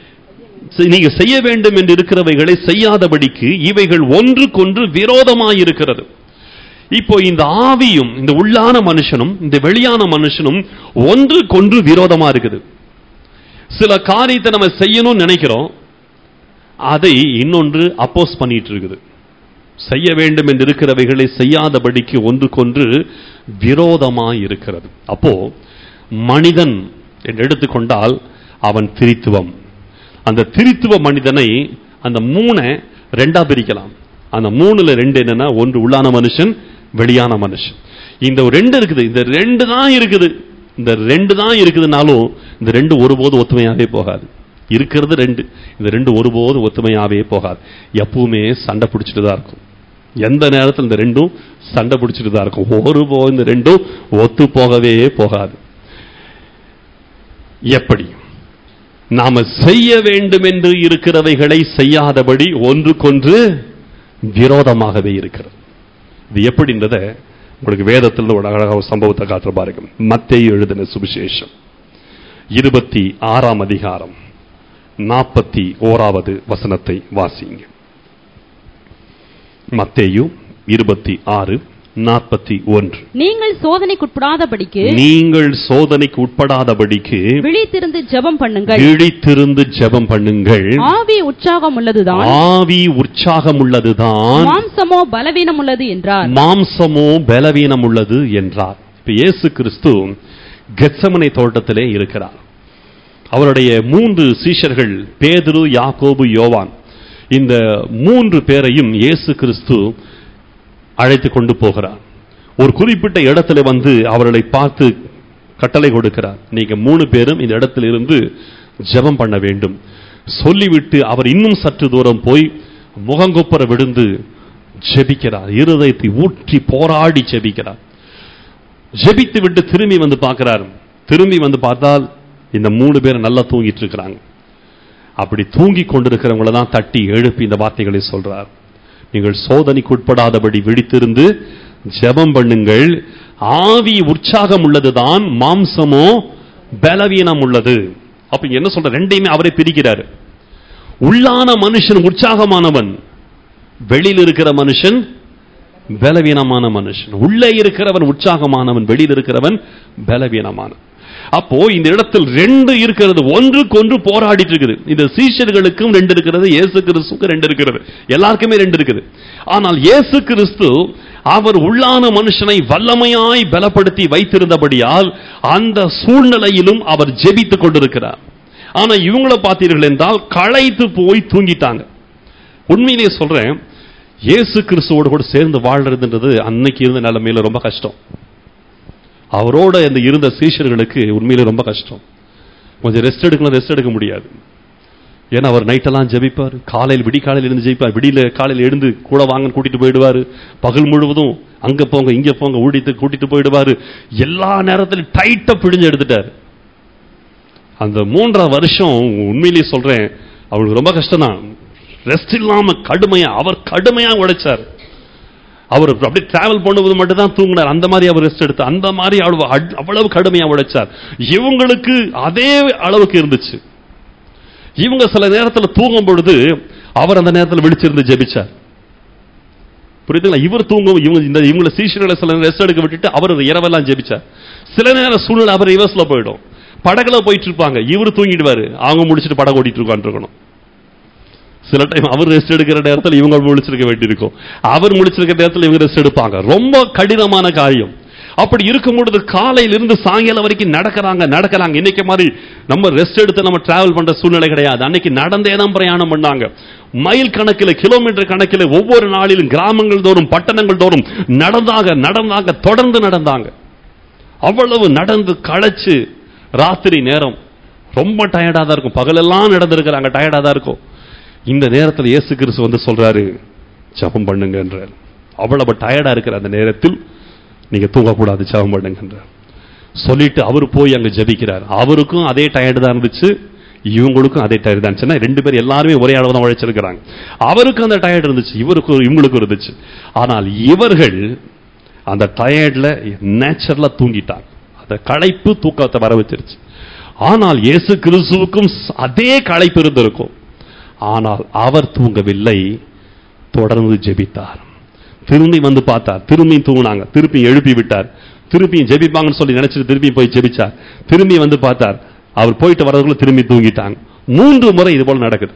செ- நீங்க செய்ய வேண்டும் என்று இருக்கிறவைகளை செய்யாதபடிக்கு இவைகள் ஒன்றுக்கொன்று விரோதமாய் இருக்கிறது இப்போ இந்த ஆவியும் இந்த உள்ளான மனுஷனும் இந்த வெளியான மனுஷனும் ஒன்றுக்கொன்று விரோதமா இருக்குது சில காரியத்தை நம்ம செய்யணும்னு நினைக்கிறோம் அதை இன்னொன்று அப்போஸ் பண்ணிட்டு இருக்குது செய்ய வேண்டும் என்று இருக்கிறவைகளை செய்யாதபடிக்கு ஒன்றுக்கொன்று விரோதமாய் இருக்கிறது அப்போ மனிதன் என்று எடுத்துக்கொண்டால் அவன் திரித்துவம் அந்த திரித்துவ மனிதனை அந்த மூணை ரெண்டா பிரிக்கலாம் அந்த மூணுல ரெண்டு என்னன்னா ஒன்று உள்ளான மனுஷன் வெளியான மனுஷன் இந்த ரெண்டு இருக்குது இந்த ரெண்டு தான் இருக்குது இந்த ரெண்டு தான் இருக்குதுனாலும் இந்த ரெண்டு ஒருபோது ஒத்துமையாவே போகாது இருக்கிறது ரெண்டு இந்த ரெண்டு ஒருபோது ஒத்துமையாவே போகாது எப்பவுமே சண்டை பிடிச்சிட்டு தான் இருக்கும் எந்த நேரத்தில் இந்த ரெண்டும் சண்டை பிடிச்சிட்டு தான் இருக்கும் ஒருபோது இந்த ரெண்டும் ஒத்து போகவே போகாது எப்படி நாம செய்ய வேண்டும் என்று இருக்கிறவைகளை செய்யாதபடி ஒன்றுக்கொன்று விரோதமாகவே இருக்கிறது இது எப்படின்றத உங்களுக்கு வேதத்தில் ஒரு அழகாக ஒரு சம்பவத்தை காட்டுற பாருங்க மத்தேயு எழுதின சுவிசேஷம் இருபத்தி ஆறாம் அதிகாரம் நாற்பத்தி ஓராவது வசனத்தை வாசிங்க மத்தேயு இருபத்தி ஆறு நாற்பத்தி ஒன்று நீங்கள் சோதனைக்குட்படாதபடிக்கு நீங்கள் சோதனைக்கு உட்படாதபடிக்கு விழித்திருந்து ஜெபம் பண்ணுங்கள் விழித்திருந்து ஜெபம் பண்ணுங்கள் ஆவி உற்சாகம் உள்ளதுதான் ஆவி உற்சாகம் உள்ளதுதான் மாம்சமோ பலவீனம் உள்ளது என்றார் மாம்சமோ பலவீனம் உள்ளது என்றார் இப்ப இயேசு கிறிஸ்து கெத்சமனை தோட்டத்திலே இருக்கிறார் அவருடைய மூன்று சீஷர்கள் பேதுரு யாக்கோபு யோவான் இந்த மூன்று பேரையும் இயேசு கிறிஸ்து அழைத்து கொண்டு போகிறார் ஒரு குறிப்பிட்ட இடத்துல வந்து அவர்களை பார்த்து கட்டளை கொடுக்கிறார் நீங்க மூணு பேரும் இந்த இடத்துல இருந்து ஜெபம் பண்ண வேண்டும் சொல்லிவிட்டு அவர் இன்னும் சற்று தூரம் போய் முகங்கொப்பர விழுந்து ஜெபிக்கிறார் இருதயத்தை ஊற்றி போராடி ஜெபிக்கிறார் ஜெபித்து விட்டு திரும்பி வந்து பார்க்கிறார் திரும்பி வந்து பார்த்தால் இந்த மூணு பேர் நல்லா தூங்கிட்டு இருக்கிறாங்க அப்படி தூங்கி கொண்டிருக்கிறவங்கள தான் தட்டி எழுப்பி இந்த வார்த்தைகளை சொல்றார் நீங்கள் சோதனைக்கு உட்படாதபடி விழித்திருந்து ஜெபம் பண்ணுங்கள் ஆவி உற்சாகம் உள்ளதுதான் மாம்சமோ பலவீனம் உள்ளது அப்ப இங்க என்ன சொல்ற ரெண்டையுமே அவரே பிரிக்கிறாரு உள்ளான மனுஷன் உற்சாகமானவன் வெளியில் இருக்கிற மனுஷன் பலவீனமான மனுஷன் உள்ளே இருக்கிறவன் உற்சாகமானவன் வெளியில் இருக்கிறவன் பலவீனமான அப்போ இந்த இடத்தில் ரெண்டு இருக்கிறது ஒன்றுக்கு ஒன்று போராடிட்டு இருக்குது இந்த சீஷர்களுக்கும் ரெண்டு இருக்கிறது இயேசு கிறிஸ்துக்கும் ரெண்டு இருக்கிறது எல்லாருக்குமே ரெண்டு இருக்குது ஆனால் இயேசு கிறிஸ்து அவர் உள்ளான மனுஷனை வல்லமையாய் பலப்படுத்தி வைத்திருந்தபடியால் அந்த சூழ்நிலையிலும் அவர் ஜெபித்துக் கொண்டிருக்கிறார் ஆனா இவங்கள பார்த்தீர்கள் என்றால் களைத்து போய் தூங்கிட்டாங்க உண்மையிலேயே சொல்றேன் இயேசு கிறிஸ்துவோடு கூட சேர்ந்து வாழ்றதுன்றது அன்னைக்கு இருந்த நிலைமையில ரொம்ப கஷ்டம் அவரோட இந்த இருந்த சீஷர்களுக்கு உண்மையிலே ரொம்ப கஷ்டம் கொஞ்சம் ரெஸ்ட் எடுக்கலாம் ரெஸ்ட் எடுக்க முடியாது ஏன்னா அவர் நைட்டெல்லாம் ஜெபிப்பார் காலையில் விடி காலையில் இருந்து ஜெபிப்பார் விடியில காலையில் எழுந்து கூட வாங்கன்னு கூட்டிட்டு போயிடுவாரு பகல் முழுவதும் அங்க போங்க இங்க போங்க ஊழித்து கூட்டிட்டு போயிடுவாரு எல்லா நேரத்திலும் டைட்டா பிடிஞ்சு எடுத்துட்டார் அந்த மூன்றரை வருஷம் உண்மையிலேயே சொல்றேன் அவருக்கு ரொம்ப கஷ்டம் தான் ரெஸ்ட் இல்லாம கடுமையா அவர் கடுமையா உழைச்சார் அவர் அப்படியே டிராவல் பண்ணுவது மட்டும் தான் தூங்கினார் அந்த மாதிரி அவர் ரெஸ்ட் எடுத்து அந்த மாதிரி அவ்வளவு அட்- அவ்வளவு கடுமையா உழைச்சார் இவங்களுக்கு அதே அளவுக்கு இருந்துச்சு இவங்க சில நேரத்துல தூங்கும் பொழுது அவர் அந்த நேரத்துல விழிச்சிருந்து ஜெபிச்சார் புரியுதுங்களா இவர் தூங்கும் இவங்க இந்த இவங்கள சீஷர்களை சில ரெஸ்ட் எடுக்க விட்டுட்டு அவர் இரவெல்லாம் ஜெபிச்சார் சில நேரம் சூழ்நிலை அவர் ரிவர்ஸ்ல போயிடும் படகுல போயிட்டு இருப்பாங்க இவர் தூங்கிடுவாரு அவங்க முடிச்சிட்டு படகு ஓட்டிட்டு உட்காந்துருக்கணும் சில டைம் அவர் ரெஸ்ட் எடுக்கிற நேரத்தில் இவங்க முழிச்சிருக்க வேண்டியிருக்கும் அவர் முழிச்சிருக்கிற நேரத்தில் இவங்க ரெஸ்ட் எடுப்பாங்க ரொம்ப கடினமான காரியம் அப்படி இருக்கும் பொழுது காலையில இருந்து சாயங்காலம் வரைக்கும் நடக்கிறாங்க நடக்கிறாங்க இன்னைக்கு மாதிரி நம்ம ரெஸ்ட் எடுத்து நம்ம டிராவல் பண்ற சூழ்நிலை கிடையாது அன்னைக்கு நடந்தே தான் பிரயாணம் பண்ணாங்க மைல் கணக்கில் கிலோமீட்டர் கணக்கில் ஒவ்வொரு நாளிலும் கிராமங்கள் தோறும் பட்டணங்கள் தோறும் நடந்தாங்க நடந்தாங்க தொடர்ந்து நடந்தாங்க அவ்வளவு நடந்து களைச்சு ராத்திரி நேரம் ரொம்ப டயர்டா தான் இருக்கும் பகலெல்லாம் நடந்திருக்கிறாங்க டயர்டா தான் இருக்கும் இந்த நேரத்தில் இயேசு கிறிஸ்து வந்து சொல்றாரு ஜெபம் பண்ணுங்கன்றார் அவ்வளவு டயர்டா இருக்கிற அந்த நேரத்தில் நீங்க தூங்கக்கூடாது ஜெபம் பண்ணுங்கன்றார் சொல்லிட்டு அவர் போய் அங்க ஜெபிக்கிறார் அவருக்கும் அதே டயர்டு தான் இருந்துச்சு இவங்களுக்கும் அதே டயர்டு தான் இருந்துச்சுன்னா ரெண்டு பேரும் எல்லாருமே ஒரே அளவு தான் உழைச்சிருக்கிறாங்க அவருக்கும் அந்த டயர்டு இருந்துச்சு இவருக்கும் இவங்களுக்கும் இருந்துச்சு ஆனால் இவர்கள் அந்த டயர்ட்ல நேச்சுரலா தூங்கிட்டாங்க அந்த களைப்பு தூக்கத்தை வர வச்சிருச்சு ஆனால் இயேசு கிறிஸ்துவுக்கும் ஸ்- அதே களைப்பு இருந்திருக்கும் ஆனால் அவர் தூங்கவில்லை தொடர்ந்து ஜெபித்தார் திரும்பி வந்து பார்த்தார் திரும்பி தூங்கினாங்க திருப்பி எழுப்பி விட்டார் திருப்பியும் ஜெபிப்பாங்கன்னு சொல்லி நினைச்சிட்டு திரும்பி போய் ஜெபிச்சார் திரும்பி வந்து பார்த்தார் அவர் போயிட்டு வரதுக்குள்ள திரும்பி தூங்கிட்டாங்க மூன்று முறை இது போல நடக்குது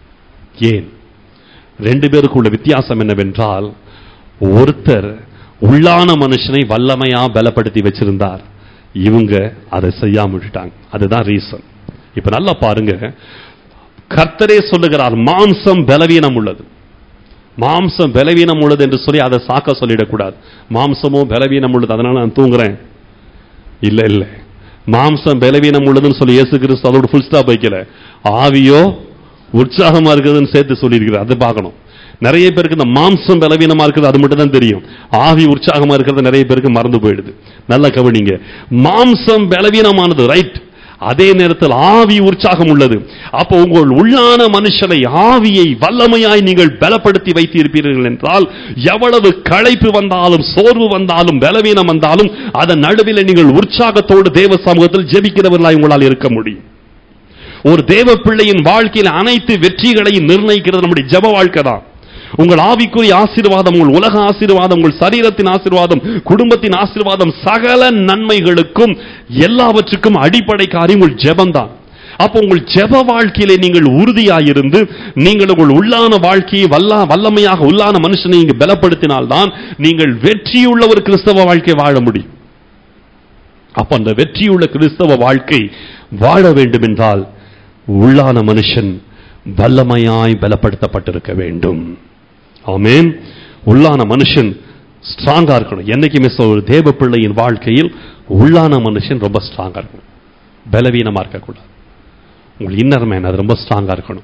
ஏன் ரெண்டு பேருக்கு உள்ள வித்தியாசம் என்னவென்றால் ஒருத்தர் உள்ளான மனுஷனை வல்லமையா பலப்படுத்தி வச்சிருந்தார் இவங்க அதை செய்யாம விட்டுட்டாங்க அதுதான் ரீசன் இப்ப நல்லா பாருங்க கர்த்தரே சொல்லுகிறார் மாம்சம் பலவீனம் உள்ளது மாம்சம் பலவீனம் உள்ளது என்று சொல்லி அதை சாக்க சொல்லிடக்கூடாது மாம்சமும் பலவீனம் உள்ளது அதனால நான் தூங்குறேன் இல்ல இல்ல மாம்சம் பலவீனம் உள்ளதுன்னு சொல்லி இயேசு கிறிஸ்து அதோட ஃபுல் ஸ்டாப் வைக்கல ஆவியோ உற்சாகமா இருக்குதுன்னு சேர்த்து சொல்லியிருக்கிறார் அதை பார்க்கணும் நிறைய பேருக்கு இந்த மாம்சம் பலவீனமா இருக்குது அது மட்டும் தான் தெரியும் ஆவி உற்சாகமா இருக்கிறது நிறைய பேருக்கு மறந்து போயிடுது நல்லா கவனிங்க மாம்சம் பலவீனமானது ரைட் அதே நேரத்தில் ஆவி உற்சாகம் உள்ளது அப்போ உங்கள் உள்ளான மனுஷனை ஆவியை வல்லமையாய் நீங்கள் பலப்படுத்தி வைத்திருப்பீர்கள் என்றால் எவ்வளவு களைப்பு வந்தாலும் சோர்வு வந்தாலும் பலவீனம் வந்தாலும் அதன் நடுவில் நீங்கள் உற்சாகத்தோடு தேவ சமூகத்தில் ஜெபிக்கிறவர்களாய் உங்களால் இருக்க முடியும் ஒரு தேவ பிள்ளையின் வாழ்க்கையில் அனைத்து வெற்றிகளையும் நிர்ணயிக்கிறது நம்முடைய ஜெப வாழ்க்கை தான் உங்கள் ஆவிக்குரிய ஆசீர்வாதம் உங்கள் உலக ஆசீர்வாதம் உங்கள் சரீரத்தின் ஆசீர்வாதம் குடும்பத்தின் ஆசீர்வாதம் சகல நன்மைகளுக்கும் எல்லாவற்றுக்கும் அடிப்படை காரியம் உங்கள் ஜெபம்தான் அப்போ உங்கள் ஜெப வாழ்க்கையிலே நீங்கள் உறுதியாயிருந்து நீங்கள் உங்கள் உள்ளான வாழ்க்கையை வல்லா வல்லமையாக உள்ளான மனுஷனை நீங்க பலப்படுத்தினால்தான் நீங்கள் வெற்றியுள்ள ஒரு கிறிஸ்தவ வாழ்க்கை வாழ முடியும் அப்ப அந்த வெற்றியுள்ள கிறிஸ்தவ வாழ்க்கை வாழ வேண்டும் என்றால் உள்ளான மனுஷன் வல்லமையாய் பலப்படுத்தப்பட்டிருக்க வேண்டும் ஆமென் உள்ளான மனுஷன் ஸ்ட்ராங்கா இருக்கணும் என்னைக்குமே சொல் ஒரு தேவ பிள்ளையின் வாழ்க்கையில் உள்ளான மனுஷன் ரொம்ப ஸ்ட்ராங்கா இருக்கணும் பலவீனமா இருக்கக்கூடாது உங்கள் இன்னர் மேன் அது ரொம்ப ஸ்ட்ராங்கா இருக்கணும்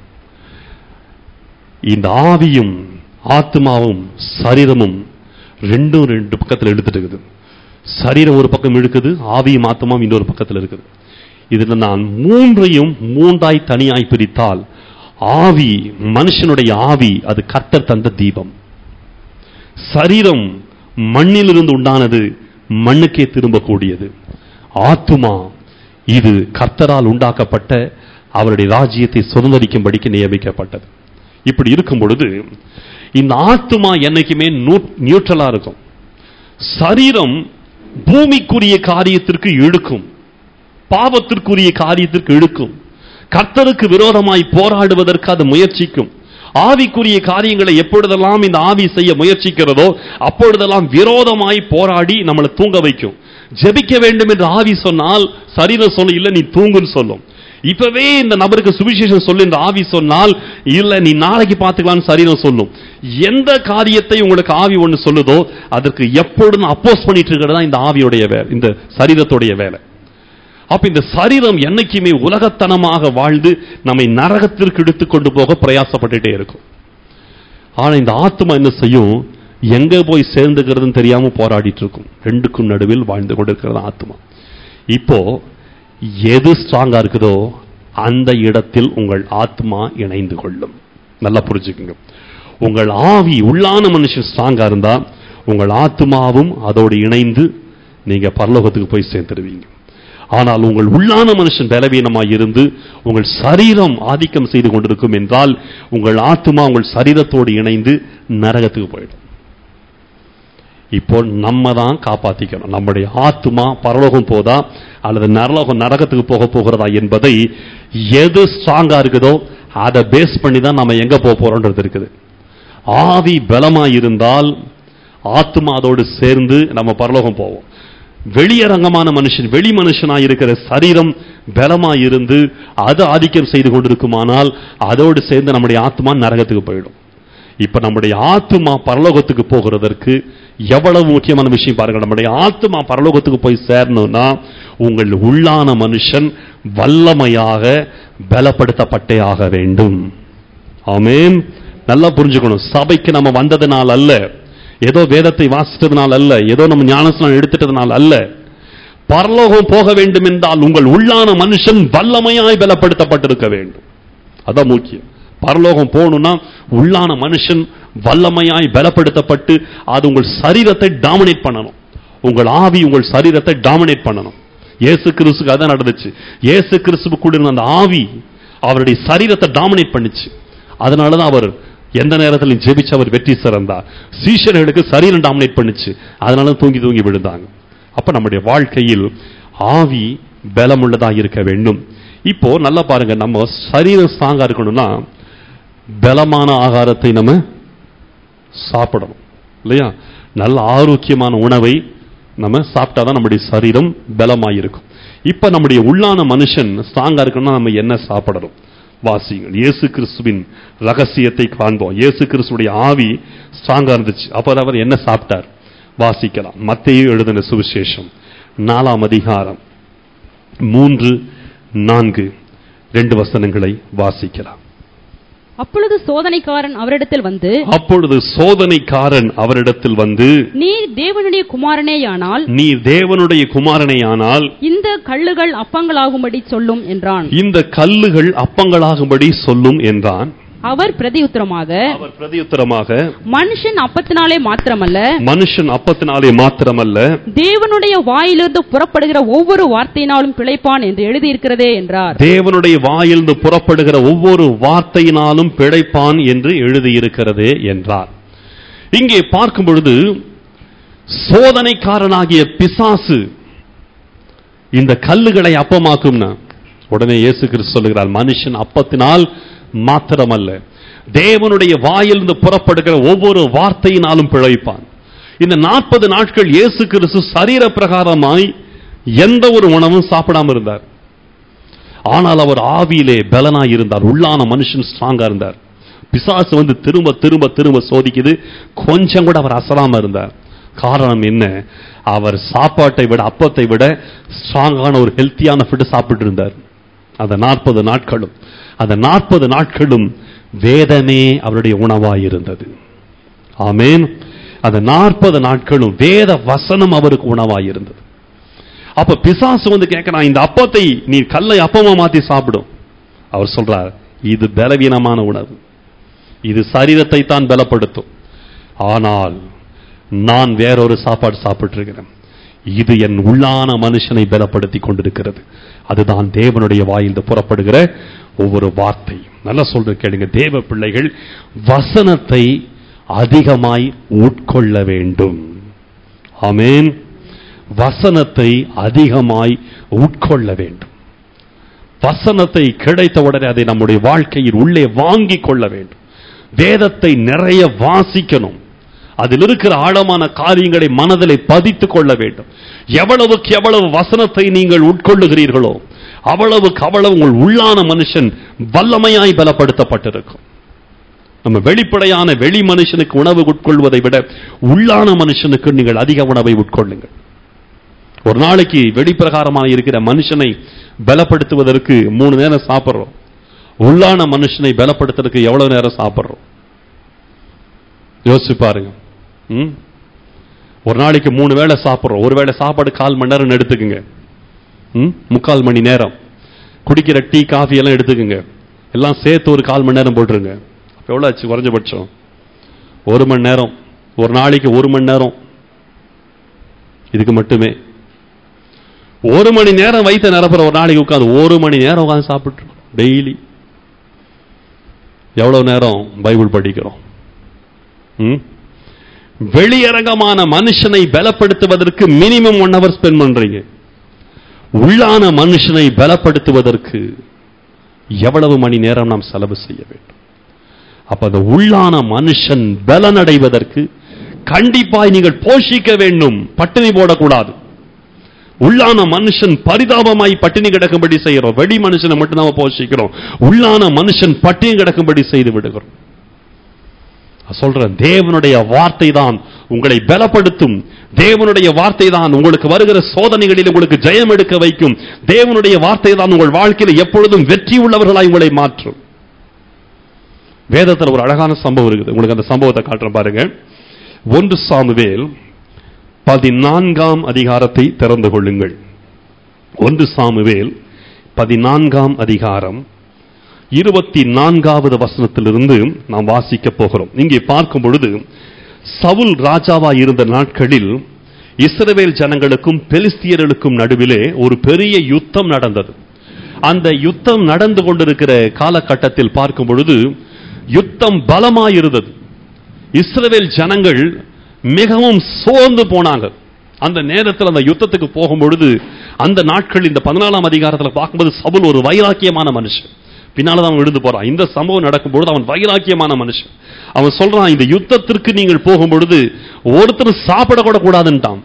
இந்த ஆவியும் ஆத்மாவும் சரீரமும் ரெண்டும் ரெண்டு பக்கத்தில் எடுத்துட்டு இருக்குது சரீரம் ஒரு பக்கம் இருக்குது ஆவியும் ஆத்மாவும் இன்னொரு பக்கத்தில் இருக்குது இதுல நான் மூன்றையும் மூன்றாய் தனியாய் பிரித்தால் ஆவி மனுஷனுடைய ஆவி அது கர்த்தர் தந்த தீபம் சரீரம் மண்ணிலிருந்து உண்டானது மண்ணுக்கே திரும்பக்கூடியது ஆத்துமா இது கர்த்தரால் உண்டாக்கப்பட்ட அவருடைய ராஜ்யத்தை சுதந்திரிக்கும்படிக்கு நியமிக்கப்பட்டது இப்படி இருக்கும் பொழுது இந்த ஆத்துமா என்னைக்குமே நியூட்ரலா இருக்கும் சரீரம் பூமிக்குரிய காரியத்திற்கு இழுக்கும் பாவத்திற்குரிய காரியத்திற்கு இழுக்கும் கர்த்தருக்கு விரோதமாய் போராடுவதற்கு அது முயற்சிக்கும் ஆவிக்குரிய காரியங்களை எப்பொழுதெல்லாம் இந்த ஆவி செய்ய முயற்சிக்கிறதோ அப்பொழுதெல்லாம் விரோதமாய் போராடி நம்மளை தூங்க வைக்கும் ஜெபிக்க வேண்டும் என்று ஆவி சொன்னால் சரீரம் சொல்லும் இல்ல நீ தூங்குன்னு சொல்லும் இப்பவே இந்த நபருக்கு சுவிசேஷம் சொல்லு என்று ஆவி சொன்னால் இல்ல நீ நாளைக்கு பார்த்துக்கலாம்னு சரீரம் சொல்லும் எந்த காரியத்தை உங்களுக்கு ஆவி ஒண்ணு சொல்லுதோ அதற்கு எப்பொழுதும் அப்போஸ் பண்ணிட்டு இருக்கிறது தான் இந்த ஆவியுடைய வேலை இந்த சரீரத்துடைய வேலை அப்ப இந்த சரீரம் என்னைக்குமே உலகத்தனமாக வாழ்ந்து நம்மை நரகத்திற்கு எடுத்து கொண்டு போக பிரயாசப்பட்டுட்டே இருக்கும் ஆனா இந்த ஆத்மா என்ன செய்யும் எங்க போய் சேர்ந்துக்கிறதுன்னு தெரியாம போராடிட்டு இருக்கும் ரெண்டுக்கும் நடுவில் வாழ்ந்து கொண்டிருக்கிறது ஆத்மா இப்போ எது ஸ்ட்ராங்கா இருக்குதோ அந்த இடத்தில் உங்கள் ஆத்மா இணைந்து கொள்ளும் நல்லா புரிஞ்சுக்குங்க உங்கள் ஆவி உள்ளான மனுஷன் ஸ்ட்ராங்கா இருந்தா உங்கள் ஆத்மாவும் அதோடு இணைந்து நீங்க பரலோகத்துக்கு போய் சேர்ந்துடுவீங்க ஆனால் உங்கள் உள்ளான மனுஷன் பலவீனமாய் இருந்து உங்கள் சரீரம் ஆதிக்கம் செய்து கொண்டிருக்கும் என்றால் உங்கள் ஆத்மா உங்கள் சரீரத்தோடு இணைந்து நரகத்துக்கு போயிடும் இப்போ நம்ம தான் காப்பாத்திக்கணும் நம்முடைய ஆத்மா பரலோகம் போதா அல்லது நரலோகம் நரகத்துக்கு போக போகிறதா என்பதை எது ஸ்ட்ராங்கா இருக்குதோ அதை பேஸ் பண்ணி தான் நம்ம எங்க போக போறோம்ன்றது இருக்குது ஆவி பலமா இருந்தால் ஆத்மா அதோடு சேர்ந்து நம்ம பரலோகம் போவோம் வெளியரங்கமான மனுஷன் வெளி மனுஷனா இருக்கிற சரீரம் பலமா இருந்து அது ஆதிக்கம் செய்து கொண்டிருக்குமானால் அதோடு சேர்ந்து நம்முடைய ஆத்மா நரகத்துக்கு போயிடும் இப்ப நம்முடைய ஆத்மா பரலோகத்துக்கு போகிறதற்கு எவ்வளவு முக்கியமான விஷயம் பாருங்க நம்முடைய ஆத்மா பரலோகத்துக்கு போய் சேரணும்னா உங்கள் உள்ளான மனுஷன் வல்லமையாக பலப்படுத்தப்பட்டே ஆக வேண்டும் ஆமென் நல்லா புரிஞ்சுக்கணும் சபைக்கு நம்ம வந்ததுனால அல்ல ஏதோ வேதத்தை வாசித்ததுனால அல்ல ஏதோ நம்ம ஞானஸ்நானம் எடுத்துட்டதுனால அல்ல பரலோகம் போக வேண்டும் என்றால் உங்கள் உள்ளான மனுஷன் வல்லமையாய் பலப்படுத்தப்பட்டிருக்க வேண்டும் அதான் முக்கியம் பரலோகம் போகணும்னா உள்ளான மனுஷன் வல்லமையாய் பலப்படுத்தப்பட்டு அது உங்கள் சரீரத்தை டாமினேட் பண்ணணும் உங்கள் ஆவி உங்கள் சரீரத்தை டாமினேட் பண்ணணும் இயேசு கிறிஸ்துக்கு அதான் நடந்துச்சு இயேசு கிறிஸ்துவு கூட இருந்த அந்த ஆவி அவருடைய சரீரத்தை டாமினேட் பண்ணுச்சு அதனாலதான் அவர் எந்த நேரத்திலும் ஜெபிச்சு அவர் வெற்றி சிறந்தார் சீஷர்களுக்கு சரீரம் டாமினேட் பண்ணுச்சு அதனால தூங்கி தூங்கி விழுந்தாங்க அப்ப நம்முடைய வாழ்க்கையில் ஆவி பலமுள்ளதா இருக்க வேண்டும் இப்போ நல்லா பாருங்க நம்ம சரீரம் ஸ்ட்ராங்கா இருக்கணும்னா பலமான ஆகாரத்தை நம்ம சாப்பிடணும் இல்லையா நல்ல ஆரோக்கியமான உணவை நம்ம சாப்பிட்டாதான் நம்முடைய சரீரம் பலமாயிருக்கும் இப்ப நம்முடைய உள்ளான மனுஷன் ஸ்ட்ராங்கா இருக்கணும்னா நம்ம என்ன சாப்பிடணும் வாசியுங்கள் இயேசு கிறிஸ்துவின் ரகசியத்தை காண்போம் இயேசு கிறிஸ்துடைய ஆவி ஸ்ட்ராங்கா இருந்துச்சு அப்ப அவர் என்ன சாப்பிட்டார் வாசிக்கலாம் மத்தேயு எழுதின சுவிசேஷம் நாலாம் அதிகாரம் மூன்று நான்கு ரெண்டு வசனங்களை வாசிக்கலாம் அப்பொழுது சோதனைக்காரன் அவரிடத்தில் வந்து அப்பொழுது சோதனைக்காரன் அவரிடத்தில் வந்து நீர் தேவனுடைய குமாரனேயானால் நீ தேவனுடைய குமாரனையானால் இந்த கல்லுகள் அப்பங்களாகும்படி சொல்லும் என்றான் இந்த கல்லுகள் அப்பங்களாகும்படி சொல்லும் என்றான் அவர் பிரதியுத்தரமாக அவர் பிரதியுத்தரமாக மனுஷன் அப்பத்தினாலே மாத்திரமல்ல மனுஷன் அப்பத்தினாலே மாத்திரமல்ல தேவனுடைய வாயிலிருந்து புறப்படுகிற ஒவ்வொரு வார்த்தையினாலும் பிழைப்பான் என்று எழுதியிருக்கிறதே என்றார் தேவனுடைய வாயிலிருந்து புறப்படுகிற ஒவ்வொரு வார்த்தையினாலும் பிழைப்பான் என்று எழுதியிருக்கிறதே என்றார் இங்கே பார்க்கும் பொழுது சோதனைக்காரனாகிய பிசாசு இந்த கல்லுகளை அப்பமாக்கும்னா உடனே இயேசு கிறிஸ்து சொல்லுகிறார் மனுஷன் அப்பத்தினால் மாத்திரமல்ல தேவனுடைய வாயிலிருந்து புறப்படுகிற ஒவ்வொரு வார்த்தையினாலும் பிழைப்பான் இந்த நாற்பது நாட்கள் இயேசு கிறிஸ்து சரீர பிரகாரமாய் எந்த ஒரு உணவும் சாப்பிடாம இருந்தார் ஆனால் அவர் ஆவியிலே பலனாய் இருந்தார் உள்ளான மனுஷன் ஸ்ட்ராங்கா இருந்தார் பிசாசு வந்து திரும்ப திரும்ப திரும்ப சோதிக்குது கொஞ்சம் கூட அவர் அசலாம இருந்தார் காரணம் என்ன அவர் சாப்பாட்டை விட அப்பத்தை விட ஸ்ட்ராங்கான ஒரு ஹெல்த்தியான ஃபுட் சாப்பிட்டு இருந்தார் அந்த நாற்பது நாட்களும் அந்த நாற்பது நாட்களும் வேதமே அவருடைய உணவாய் இருந்தது ஆமேன் அந்த நாற்பது நாட்களும் வேத வசனம் அவருக்கு உணவாய் இருந்தது அப்ப பிசாசு வந்து கேட்கிறான் இந்த அப்பத்தை நீ கல்லை அப்பமா மாத்தி சாப்பிடும் அவர் சொல்றார் இது பலவீனமான உணவு இது சரீரத்தை தான் பலப்படுத்தும் ஆனால் நான் வேறொரு சாப்பாடு சாப்பிட்டு இருக்கிறேன் இது என் உள்ளான மனுஷனை பலப்படுத்தி கொண்டிருக்கிறது அதுதான் தேவனுடைய வாயில் புறப்படுகிற ஒவ்வொரு வார்த்தை நல்லா சொல்ற கேளுங்க தேவ பிள்ளைகள் வசனத்தை அதிகமாய் உட்கொள்ள வேண்டும் ஆமேன் வசனத்தை அதிகமாய் உட்கொள்ள வேண்டும் வசனத்தை கிடைத்த உடனே அதை நம்முடைய வாழ்க்கையில் உள்ளே வாங்கிக் கொள்ள வேண்டும் வேதத்தை நிறைய வாசிக்கணும் அதில் இருக்கிற ஆழமான காரியங்களை மனதிலே பதித்துக் கொள்ள வேண்டும் எவ்வளவுக்கு எவ்வளவு வசனத்தை நீங்கள் உட்கொள்ளுகிறீர்களோ அவ்வளவுக்கு அவ்வளவு உங்கள் உள்ளான மனுஷன் வல்லமையாய் பலப்படுத்தப்பட்டிருக்கும் நம்ம வெளிப்படையான வெளி மனுஷனுக்கு உணவு உட்கொள்வதை விட உள்ளான மனுஷனுக்கு நீங்கள் அதிக உணவை உட்கொள்ளுங்கள் ஒரு நாளைக்கு வெளிப்பிரகாரமாக இருக்கிற மனுஷனை பலப்படுத்துவதற்கு மூணு நேரம் சாப்பிடுறோம் உள்ளான மனுஷனை பலப்படுத்துறதுக்கு எவ்வளவு நேரம் சாப்பிடுறோம் யோசிச்சு பாருங்க ம்? ஒரு நாளைக்கு மூணு வேளை சாப்பிடுறோம் ஒரு வேளை சாப்பாடு கால் மணி நேரம் எடுத்துக்குங்க ம்? முக்கால் மணி நேரம் குடிக்கிற டீ காஃபி எல்லாம் எடுத்துக்குங்க எல்லாம் சேர்த்து ஒரு கால் மணி நேரம் போட்டுருங்க அப்ப எவ்வளவு ஆச்சு குறைஞ்சபட்சம் ஒரு மணி நேரம் ஒரு நாளைக்கு ஒரு மணி நேரம் இதுக்கு மட்டுமே ஒரு மணி நேரம் வைத்த நிரப்புற ஒரு நாளைக்கு உட்காந்து ஒரு மணி நேரம் உட்காந்து சாப்பிட்டு டெய்லி எவ்வளவு நேரம் பைபிள் படிக்கிறோம் ம்? வெளியரங்கமான மனுஷனை பலப்படுத்துவதற்கு மினிமம் ஒன் ஹவர் ஸ்பெண்ட் பண்றீங்க உள்ளான மனுஷனை பலப்படுத்துவதற்கு எவ்வளவு மணி நேரம் நாம் செலவு செய்ய வேண்டும் அப்ப அந்த உள்ளான மனுஷன் பலனடைவதற்கு கண்டிப்பாய் நீங்கள் போஷிக்க வேண்டும் பட்டினி போடக்கூடாது உள்ளான மனுஷன் பரிதாபமாய் பட்டினி கிடக்கும்படி செய்கிறோம் வெளி மனுஷனை மட்டும் நாம போஷிக்கிறோம் உள்ளான மனுஷன் பட்டினி கிடக்கும்படி செய்து விடுகிறோம் நான் சொல்றேன் தேவனுடைய வார்த்தை தான் உங்களை பலப்படுத்தும் தேவனுடைய வார்த்தை தான் உங்களுக்கு வருகிற சோதனைகளில் உங்களுக்கு ஜெயம் எடுக்க வைக்கும் தேவனுடைய வார்த்தை தான் உங்கள் வாழ்க்கையில் எப்பொழுதும் வெற்றி உள்ளவர்களாய் உங்களை மாற்றும் வேதத்தில் ஒரு அழகான சம்பவம் இருக்குது உங்களுக்கு அந்த சம்பவத்தை காட்டுறேன் பாருங்க ஒன்று சாமுவேல் பதினான்காம் அதிகாரத்தை திறந்து கொள்ளுங்கள் ஒன்று சாமுவேல் பதினான்காம் அதிகாரம் இருபத்தி நான்காவது வசனத்திலிருந்து நாம் வாசிக்க போகிறோம் இங்கே பார்க்கும் பொழுது சவுல் ராஜாவா இருந்த நாட்களில் இஸ்ரவேல் ஜனங்களுக்கும் பெலிஸ்தியர்களுக்கும் நடுவிலே ஒரு பெரிய யுத்தம் நடந்தது அந்த யுத்தம் நடந்து கொண்டிருக்கிற காலகட்டத்தில் பார்க்கும் பொழுது யுத்தம் பலமாயிருந்தது இஸ்ரவேல் ஜனங்கள் மிகவும் சோர்ந்து போனாங்க அந்த நேரத்தில் அந்த யுத்தத்துக்கு போகும் பொழுது அந்த நாட்கள் இந்த பதினாலாம் அதிகாரத்தில் பார்க்கும்போது சவுல் ஒரு வைராக்கியமான மனுஷன் பின்னால தான் அவன் விழுந்து போறான் இந்த சம்பவம் நடக்கும்பொழுது அவன் வைராக்கியமான மனுஷன் அவன் சொல்றான் இந்த யுத்தத்திற்கு நீங்கள் போகும் பொழுது ஒருத்தர் சாப்பிட கூட கூடாதுன்ட்டான்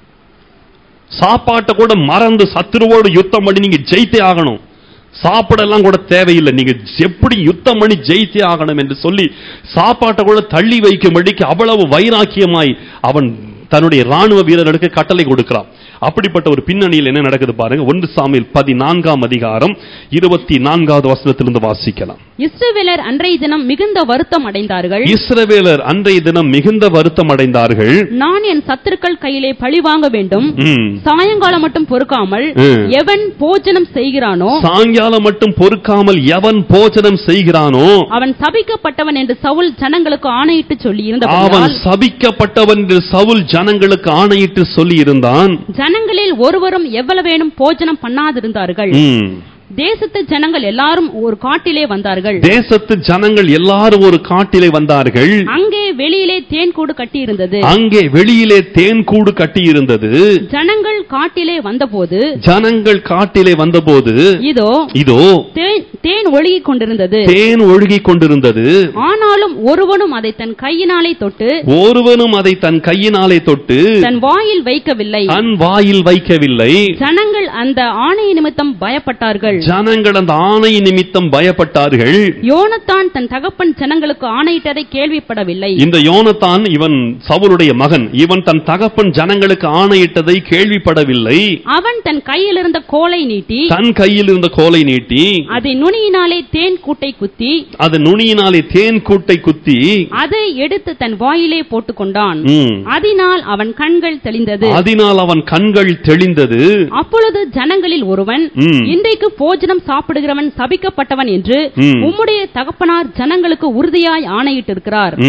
சாப்பாட்டை கூட மறந்து சத்துருவோடு யுத்தம் பண்ணி நீங்க ஜெயித்தே ஆகணும் சாப்பிடலாம் கூட தேவையில்லை நீங்க எப்படி யுத்தம் பண்ணி ஜெயித்தே ஆகணும் என்று சொல்லி சாப்பாட்டை கூட தள்ளி வைக்கும்படிக்கு அவ்வளவு வைராக்கியமாய் அவன் தன்னுடைய ராணுவ வீரர்களுக்கு கட்டளை கொடுக்கிறான் அப்படிப்பட்ட ஒரு பின்னணியில் என்ன நடக்குது பாருங்க ஒன்று சாமியில் பதினான்காம் அதிகாரம் இருபத்தி நான்காவது வசனத்திலிருந்து வாசிக்கலாம் இஸ்ரவேலர் அன்றைய தினம் மிகுந்த வருத்தம் அடைந்தார்கள் இஸ்ரவேலர் அன்றைய தினம் மிகுந்த வருத்தம் அடைந்தார்கள் நான் என் சத்துருக்கள் கையிலே பழி வாங்க வேண்டும் ம். சாயங்காலம் மட்டும் பொறுக்காமல் ம். எவன் போஜனம் செய்கிறானோ சாயங்காலம் மட்டும் பொறுக்காமல் எவன் போஜனம் செய்கிறானோ அவன் சபிக்கப்பட்டவன் என்று சவுல் ஜனங்களுக்கு ஆணையிட்டு சொல்லி அவன் சபிக்கப்பட்டவன் என்று சவுல் ஜனங்களுக்கு ஆணையிட்டு சொல்லி இருந்தான் ஜனங்களில் ஒருவரும் எவ்வளவேனும் போஜனம் பண்ணாதிருந்தார்கள் தேசத்து ஜனங்கள் எல்லாரும் ஒரு காட்டிலே வந்தார்கள் தேசத்து ஜனங்கள் எல்லாரும் ஒரு காட்டிலே வந்தார்கள் அங்கே வெளியிலே தேன்கூடு கட்டியிருந்தது அங்கே வெளியிலே தேன் கூடு கட்டியிருந்தது ஜனங்கள் காட்டிலே வந்தபோது ஜனங்கள் காட்டிலே வந்தபோது இதோ இதோ தேன் தேன் ஒழுகிக் கொண்டிருந்தது தேன் ஒழுகிக் கொண்டிருந்தது ஆனாலும் ஒருவனும் அதை தன் கையினாலே தொட்டு ஒருவனும் அதை தன் கையினாலே தொட்டு தன் வாயில் வைக்கவில்லை தன் வாயில் வைக்கவில்லை ஜனங்கள் அந்த ஆணைய நிமித்தம் பயப்பட்டார்கள் ஜனங்கள் அந்த ஆணை நிமித்தம் பயப்பட்டார்கள் யோனத்தான் தன் தகப்பன் ஜனங்களுக்கு ஆணையிட்டதை கேள்விப்படவில்லை இந்த யோனத்தான் இவன் சவுலுடைய மகன் இவன் தன் தகப்பன் ஜனங்களுக்கு ஆணையிட்டதை கேள்விப்படவில்லை அவன் தன் கையில் இருந்த கோலை நீட்டி தன் கையில் இருந்த கோலை நீட்டி அதை நுனியினாலே தேன் கூட்டை குத்தி அது நுனியினாலே தேன் கூட்டை குத்தி அதை எடுத்து தன் வாயிலே போட்டுக்கொண்டான் ம், அதனால் அவன் கண்கள் தெளிந்தது அதனால் அவன் கண்கள் தெளிந்தது அப்பொழுது ஜனங்களில் ஒருவன் ம். இன்றைக்கு போஜனம் சாப்பிடுகிறவன் சபிக்கப்பட்டவன் என்று ம். உம்முடைய தகப்பனார் ஜனங்களுக்கு உறுதியாய் ஆணையிட்டிருக்கிறார் ம்.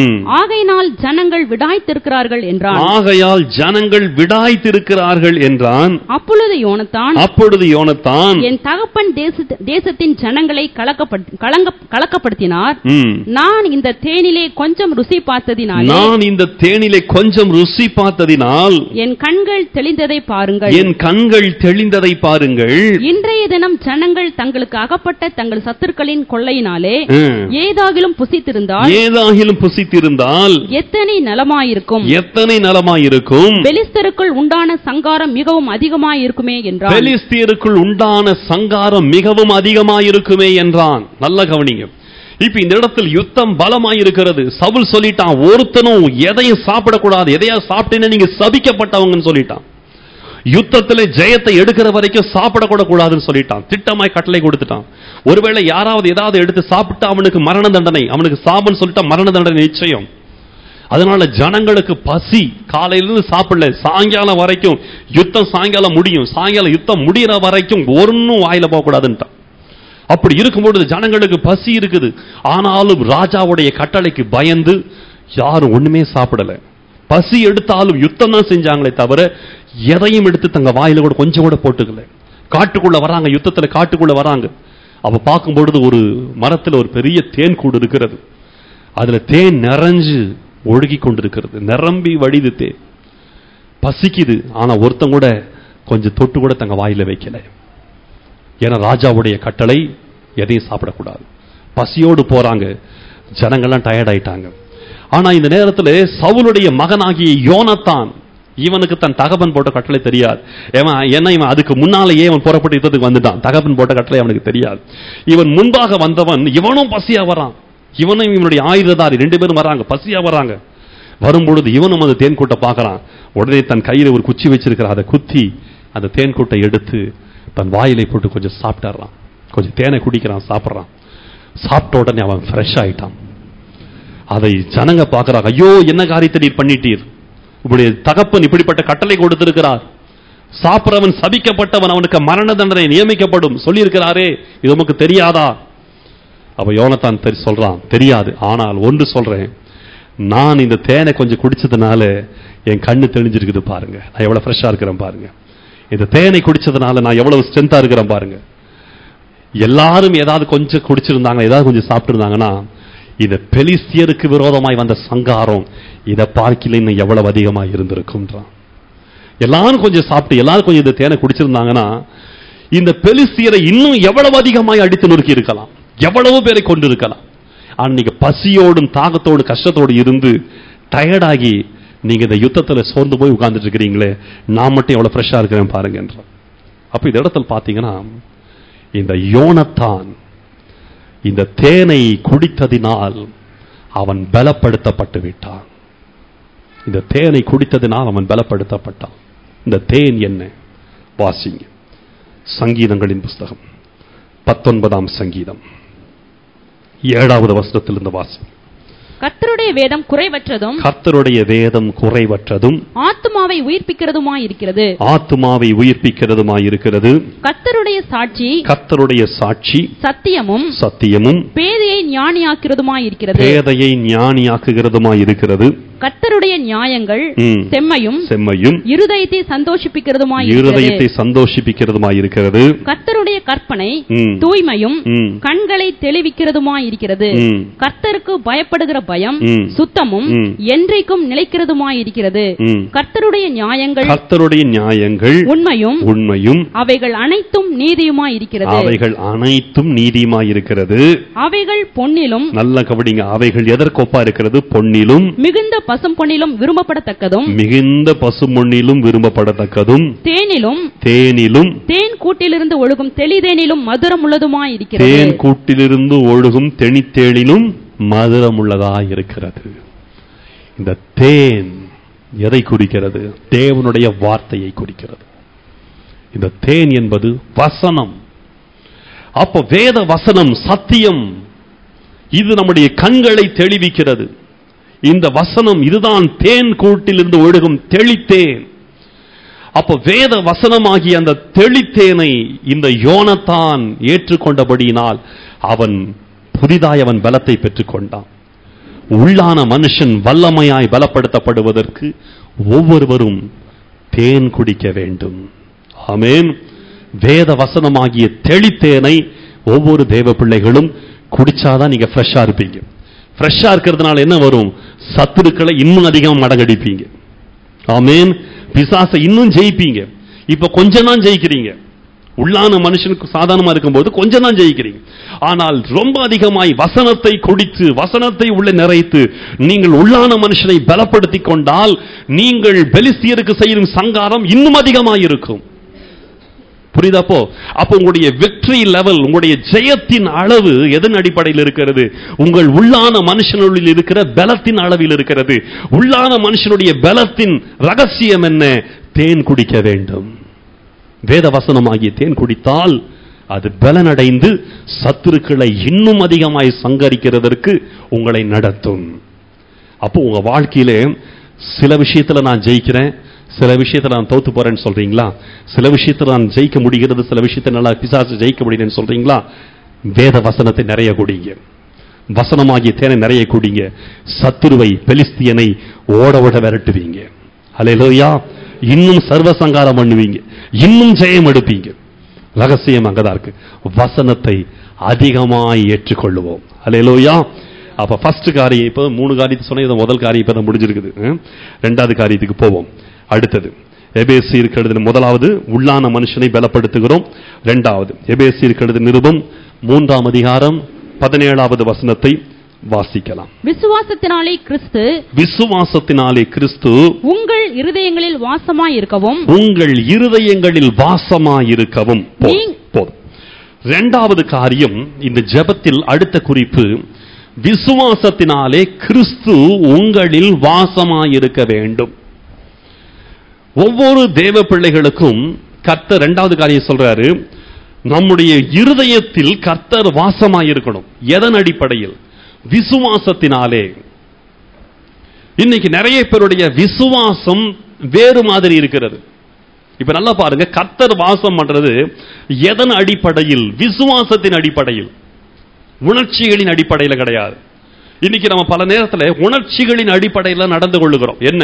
ஆகையினால் ஜனங்கள் விடாய்த்திருக்கிறார்கள் என்றான் ஆகையால் ஜனங்கள் விடாய்த்திருக்கிறார்கள் என்றான் அப்பொழுது யோனத்தான் அப்பொழுது யோனத்தான் என் தகப்பன் தேசத்து- தேசத்தின் ஜனங்களை கலக்கப்பட்- கலங்க- கலக்கப்படுத்தினார் ம், நான் இந்த தேனிலே கொஞ்சம் ருசி பார்த்ததினாலே நான் இந்த தேனிலே கொஞ்சம் ருசி பார்த்ததினால் என் கண்கள் தெளிந்ததை பாருங்கள் என் கண்கள் தெளிந்ததை பாருங்கள் இன்றைய தினம் ஜனங்கள் தங்களுக்கு அகப்பட்ட தங்கள் சத்துருக்களின் கொள்ளையினாலே ம், ஏதாகிலும் புசித்திருந்தால் ஏதாகிலும் புசித்திருந்தால் எத்தனை நலமாயிருக்கும் எத்தனை நலமாயிருக்கும் பெலிஸ்தருக்குள் உண்டான சங்காரம் மிகவும் அதிகமாயிருக்குமே என்றான் பெலிஸ்தியருக்குள் உண்டான சங்காரம் மிகவும் அதிகமாயிருக்குமே என்றான் நல்ல கவனிங்க இப்ப இந்த இடத்தில் யுத்தம் பலமாயிருக்கிறது சவுல் சொல்லிட்டான் ஒருத்தனும் எதையும் சாப்பிடக்கூடாது எதையா சாப்பிட்டேன்னு நீங்க சபிக்கப்பட்டவங்கன்னு சொல்லிட்டான் யுத்தத்துல ஜெயத்தை எடுக்கிற வரைக்கும் சாப்பிடக்கூட கூடாதுன்னு சொல்லிட்டான் திட்டமாய் கட்டளை கொடுத்துட்டான் ஒருவேளை யாராவது ஏதாவது எடுத்து சாப்பிட்டா அவனுக்கு மரண தண்டனை அவனுக்கு சாபன்னு சொல்லிட்டா மரண தண்டனை நிச்சயம் அதனால ஜனங்களுக்கு பசி காலையிலிருந்து சாப்பிடல சாயங்காலம் வரைக்கும் யுத்தம் சாயங்காலம் முடியும் சாயங்காலம் யுத்தம் முடியிற வரைக்கும் ஒன்னும் வாயில போகக்கூடாதுன்ட்டான் அப்படி இருக்கும்பொழுது ஜனங்களுக்கு பசி இருக்குது ஆனாலும் ராஜாவுடைய கட்டளைக்கு பயந்து யாரும் ஒண்ணுமே சாப்பிடல பசி எடுத்தாலும் யுத்தம் தான் செஞ்சாங்களே தவிர எதையும் எடுத்து தங்க வாயில கூட கொஞ்சம் கூட போட்டுக்கல காட்டுக்குள்ள வராங்க யுத்தத்துல காட்டுக்குள்ள வராங்க அப்ப பார்க்கும் பொழுது ஒரு மரத்துல ஒரு பெரிய தேன் கூடு இருக்கிறது அதுல தேன் நிறைஞ்சு ஒழுகி கொண்டிருக்கிறது நிரம்பி வடிது தேன் பசிக்குது ஆனா ஒருத்தன் கூட கொஞ்சம் தொட்டு கூட தங்க வாயில வைக்கல ஏன்னா ராஜாவுடைய கட்டளை எதையும் சாப்பிடக்கூடாது பசியோடு போறாங்க ஜனங்கள்லாம் டயர்ட் ஆயிட்டாங்க ஆனா இந்த நேரத்துல சவுலுடைய மகனாகிய யோனத்தான் இவனுக்கு தன் தகப்பன் போட்ட கட்டளை தெரியாது ஏவன் ஏன்னா இவன் அதுக்கு முன்னாலேயே அவன் புறப்பட்டு யுத்தத்துக்கு வந்துட்டான் தகப்பன் போட்ட கட்டளை அவனுக்கு தெரியாது இவன் முன்பாக வந்தவன் இவனும் பசியா வரான் இவனும் இவனுடைய ஆயுததாரி ரெண்டு பேரும் வராங்க பசியா வராங்க வரும்பொழுது இவனும் அந்த தேன்கூட்டை பார்க்கறான் உடனே தன் கையில ஒரு குச்சி வச்சிருக்கிற அதை குத்தி அந்த தேன்கூட்டை எடுத்து தன் வாயிலை போட்டு கொஞ்சம் சாப்பிட்டுறான் கொஞ்சம் தேனை குடிக்கிறான் சாப்பிட்றான் சாப்பிட்ட உடனே அவன் ஃப்ரெஷ் ஆயிட்டான் அதை ஜனங்க பார்க்கறாங்க ஐயோ என்ன காரியத்தை நீர் பண்ணிட்டீர் இப்படி தகப்பன் இப்படிப்பட்ட கட்டளை கொடுத்திருக்கிறார் சாப்பிடுறவன் சபிக்கப்பட்டவன் அவனுக்கு மரண தண்டனை நியமிக்கப்படும் சொல்லியிருக்கிறாரே இது உமக்கு தெரியாதா அப்ப யோனத்தான் தெரி சொல்றான் தெரியாது ஆனால் ஒன்று சொல்றேன் நான் இந்த தேனை கொஞ்சம் குடிச்சதுனால என் கண்ணு தெளிஞ்சிருக்குது பாருங்க நான் எவ்வளவு ஃப்ரெஷ்ஷா இருக்கிறேன் பாருங்க இந்த தேனை குடிச்சதுனால நான் எவ்வளவு ஸ்ட்ரென்த்தா இருக்கிறேன் பாருங்க எல்லாரும் ஏதாவது கொஞ்சம் குடிச்சிருந்தாங்க ஏதாவது கொஞ்சம் சாப்பிட்டிருந்தாங்கன்னா இந்த பெலிஸ்தியருக்கு விரோதமாய் வந்த சங்காரம் இதை பார்க்கல இன்னும் எவ்வளவு அதிகமாக இருந்திருக்கும்ன்றான் எல்லாரும் கொஞ்சம் சாப்பிட்டு எல்லாரும் கொஞ்சம் இந்த தேனை குடிச்சிருந்தாங்கன்னா இந்த பெலிஸ்தியரை இன்னும் எவ்வளவு அதிகமாய் அடித்து நொறுக்கி இருக்கலாம் எவ்வளவு பேரை கொண்டு இருக்கலாம் ஆனா நீங்க பசியோடும் தாகத்தோடும் கஷ்டத்தோடு இருந்து டயர்டாகி நீங்க இந்த யுத்தத்துல சோர்ந்து போய் உட்கார்ந்துட்டு இருக்கிறீங்களே நான் மட்டும் எவ்வளவு ஃப்ரெஷ்ஷா இருக்கிறேன் பாருங்கன்ற அப்ப இந்த இடத்துல பாத்தீங்கன்னா இந்த யோனத்தான் இந்த தேனை குடித்ததினால் அவன் பலப்படுத்தப்பட்டு விட்டான் இந்த தேனை குடித்ததினால் அவன் பலப்படுத்தப்பட்டான் இந்த தேன் என்ன வாசிங்க சங்கீதங்களின் புஸ்தகம் பத்தொன்பதாம் சங்கீதம் ஏழாவது வசனத்திலிருந்து வாசி கர்த்தருடைய வேதம் குறைவற்றதும் கர்த்தருடைய வேதம் குறைவற்றதும் ஆத்துமாவை உயிர்ப்பிக்கிறதுமாய் இருக்கிறது ஆத்துமாவை உயிர்ப்பிக்கிறதுமாயிருக்கிறது கர்த்தருடைய சாட்சி கர்த்தருடைய சாட்சி சத்தியமும் சத்தியமும் பேதையை ஞானியாக்கிறதுமாய் இருக்கிறது பேதையை ஞானியாக்குகிறதுமாயிருக்கிறது கர்த்தருடைய நியாயங்கள் ம். செம்மையும் செம்மையும் இருதயத்தை சந்தோஷிப்பிக்கிறதுமாய் இருதயத்தை இருக்கிறது சந்தோஷிப்பிக்கிறதுமாயிருக்கிறது கர்த்தருடைய கற்பனை ம். தூய்மையும் ம். கண்களை தெளிவிக்கிறதுமாய் இருக்கிறது ம். கர்த்தருக்கு பயப்படுகிற பயம் ம். சுத்தமும் ம். என்றைக்கும் நிலைக்கிறதுமாய் இருக்கிறது ம். கர்த்தருடைய நியாயங்கள் கர்த்தருடைய நியாயங்கள் உண்மையும் உண்மையும் அவைகள் அனைத்தும் நீதியுமாய் இருக்கிறது அவைகள் அனைத்தும் நீதியுமாயிருக்கிறது அவைகள் பொன்னிலும் நல்ல கவனிங்க அவைகள் எதற்கொப்பா இருக்கிறது பொன்னிலும் மிகுந்த பசும் பொன்னிலும் விரும்பப்படத்தக்கதும் மிகுந்த பசுமொன்னிலும் விரும்பப்படத்தக்கதும் தேனிலும் தேனிலும் தேன் கூட்டிலிருந்து ஒழுகும் தெளிதேனிலும் மதுரம் உள்ளதுமாய் இருக்கிறது தேன் கூட்டிலிருந்து ஒழுகும் தெனித்தேனிலும் மதுரமுள்ளதா இருக்கிறது இந்த தேன் எதை குறிக்கிறது தேவனுடைய வார்த்தையை குறிக்கிறது இந்த தேன் என்பது வசனம் அப்ப வேத வசனம் சத்தியம் இது நம்முடைய கண்களை தெளிவிக்கிறது இந்த வசனம் இதுதான் தேன் கூட்டிலிருந்து ஒழுகும் தெளித்தேன் அப்ப வேத வசனமாகிய அந்த தெளித்தேனை இந்த யோனத்தான் ஏற்றுக்கொண்டபடியினால் அவன் புதிதாய் அவன் பலத்தை பெற்றுக்கொண்டான் உள்ளான மனுஷன் வல்லமையாய் பலப்படுத்தப்படுவதற்கு ஒவ்வொருவரும் தேன் குடிக்க வேண்டும் ஆமென் வேத வசனமாகிய தெளித்தேனை ஒவ்வொரு தேவ பிள்ளைகளும் குடிச்சாதான் நீங்க ஃப்ரெஷ்ஷா இருப்பீங்க ஃப்ரெஷ்ஷா இருக்கிறதுனால என்ன வரும் சத்துருக்களை இன்னும் அதிகம் மடங்கடிப்பீங்க ஆமென் பிசாசை இன்னும் ஜெயிப்பீங்க இப்ப கொஞ்சம் தான் ஜெயிக்கிறீங்க உள்ளான மனுஷனுக்கு சாதாரணமா இருக்கும்போது கொஞ்சம் தான் ஜெயிக்கிறீங்க ஆனால் ரொம்ப அதிகமாய் வசனத்தை குடித்து வசனத்தை உள்ள நிறைத்து நீங்கள் உள்ளான மனுஷனை பலப்படுத்திக் கொண்டால் நீங்கள் பெலிஸ்தியருக்கு செய்யும் சங்காரம் இன்னும் அதிகமாய் இருக்கும் புரியுதாப்போ அப்போ உங்களுடைய வெற்றி லெவல் உங்களுடைய ஜெயத்தின் அளவு எதன் அடிப்படையில் இருக்கிறது உங்கள் உள்ளான மனுஷனுள் இருக்கிற பலத்தின் அளவில் இருக்கிறது உள்ளான மனுஷனுடைய பலத்தின் ரகசியம் என்ன தேன் குடிக்க வேண்டும் வேத வசனமாகிய தேன் குடித்தால் அது பலனடைந்து சத்துருக்களை இன்னும் அதிகமாய் சங்கரிக்கிறதற்கு உங்களை நடத்தும் அப்போ உங்க வாழ்க்கையிலே சில விஷயத்துல நான் ஜெயிக்கிறேன் சில விஷயத்துல நான் தோத்து போறேன்னு சொல்றீங்களா சில விஷயத்துல நான் ஜெயிக்க முடிகிறது சில விஷயத்தை நல்லா பிசாசு ஜெயிக்க முடியுதுன்னு சொல்றீங்களா வேத வசனத்தை நிறைய குடிங்க வசனமாகிய தேனை நிறைய குடிங்க சத்துருவை பெலிஸ்தியனை ஓட ஓட விரட்டுவீங்க ஹalleluya இன்னும் சர்வசங்காரம் பண்ணுவீங்க இன்னும் ஜெயம் எடுப்பீங்க ரகசியம் அங்கதான் இருக்கு வசனத்தை அதிகமாய் ஏற்றுக்கொள்ளுவோம் ஹalleluya அப்ப ஃபர்ஸ்ட் காரியம் இப்போ மூணு காரியத்தை சொன்ன இது முதல் காரியம் இப்போ தான் முடிஞ்சிருக்குது ஹம்? ரெண்டாவது காரியத்துக்கு போவோம் அடுத்தது எபேசி இருக்கிறது முதலாவது உள்ளான மனுஷனை பலப்படுத்துகிறோம் ரெண்டாவது எபேசி இருக்கிறது நிருபம் மூன்றாம் அதிகாரம் பதினேழாவது வசனத்தை வாசிக்கலாம் விசுவாசத்தினாலே கிறிஸ்து விசுவாசத்தினாலே கிறிஸ்து உங்கள் இருதயங்களில் வாசமாய் இருக்கவும் உங்கள் இருதயங்களில் வாசமாயிருக்கவும் போதும். நீ- போதும் இரண்டாவது காரியம் இந்த ஜெபத்தில் அடுத்த குறிப்பு விசுவாசத்தினாலே கிறிஸ்து உங்களில் வாசமாயிருக்க வேண்டும் ஒவ்வொரு தேவ பிள்ளைகளுக்கும் கர்த்தர் இரண்டாவது காரியம் சொல்றாரு நம்முடைய இருதயத்தில் கர்த்தர் வாசமாயிருக்கணும் எதன் அடிப்படையில் விசுவாசத்தினாலே இன்னைக்கு நிறைய பேருடைய விசுவாசம் வேறு மாதிரி இருக்கிறது இப்ப நல்லா பாருங்க கர்த்தர் வாசம் பண்றது எதன் அடிப்படையில் விசுவாசத்தின் அடிப்படையில் உணர்ச்சிகளின் அடிப்படையில் கிடையாது இன்னைக்கு நம்ம பல நேரத்துல உணர்ச்சிகளின் அடிப்படையில் நடந்து கொள்ளுகிறோம் என்ன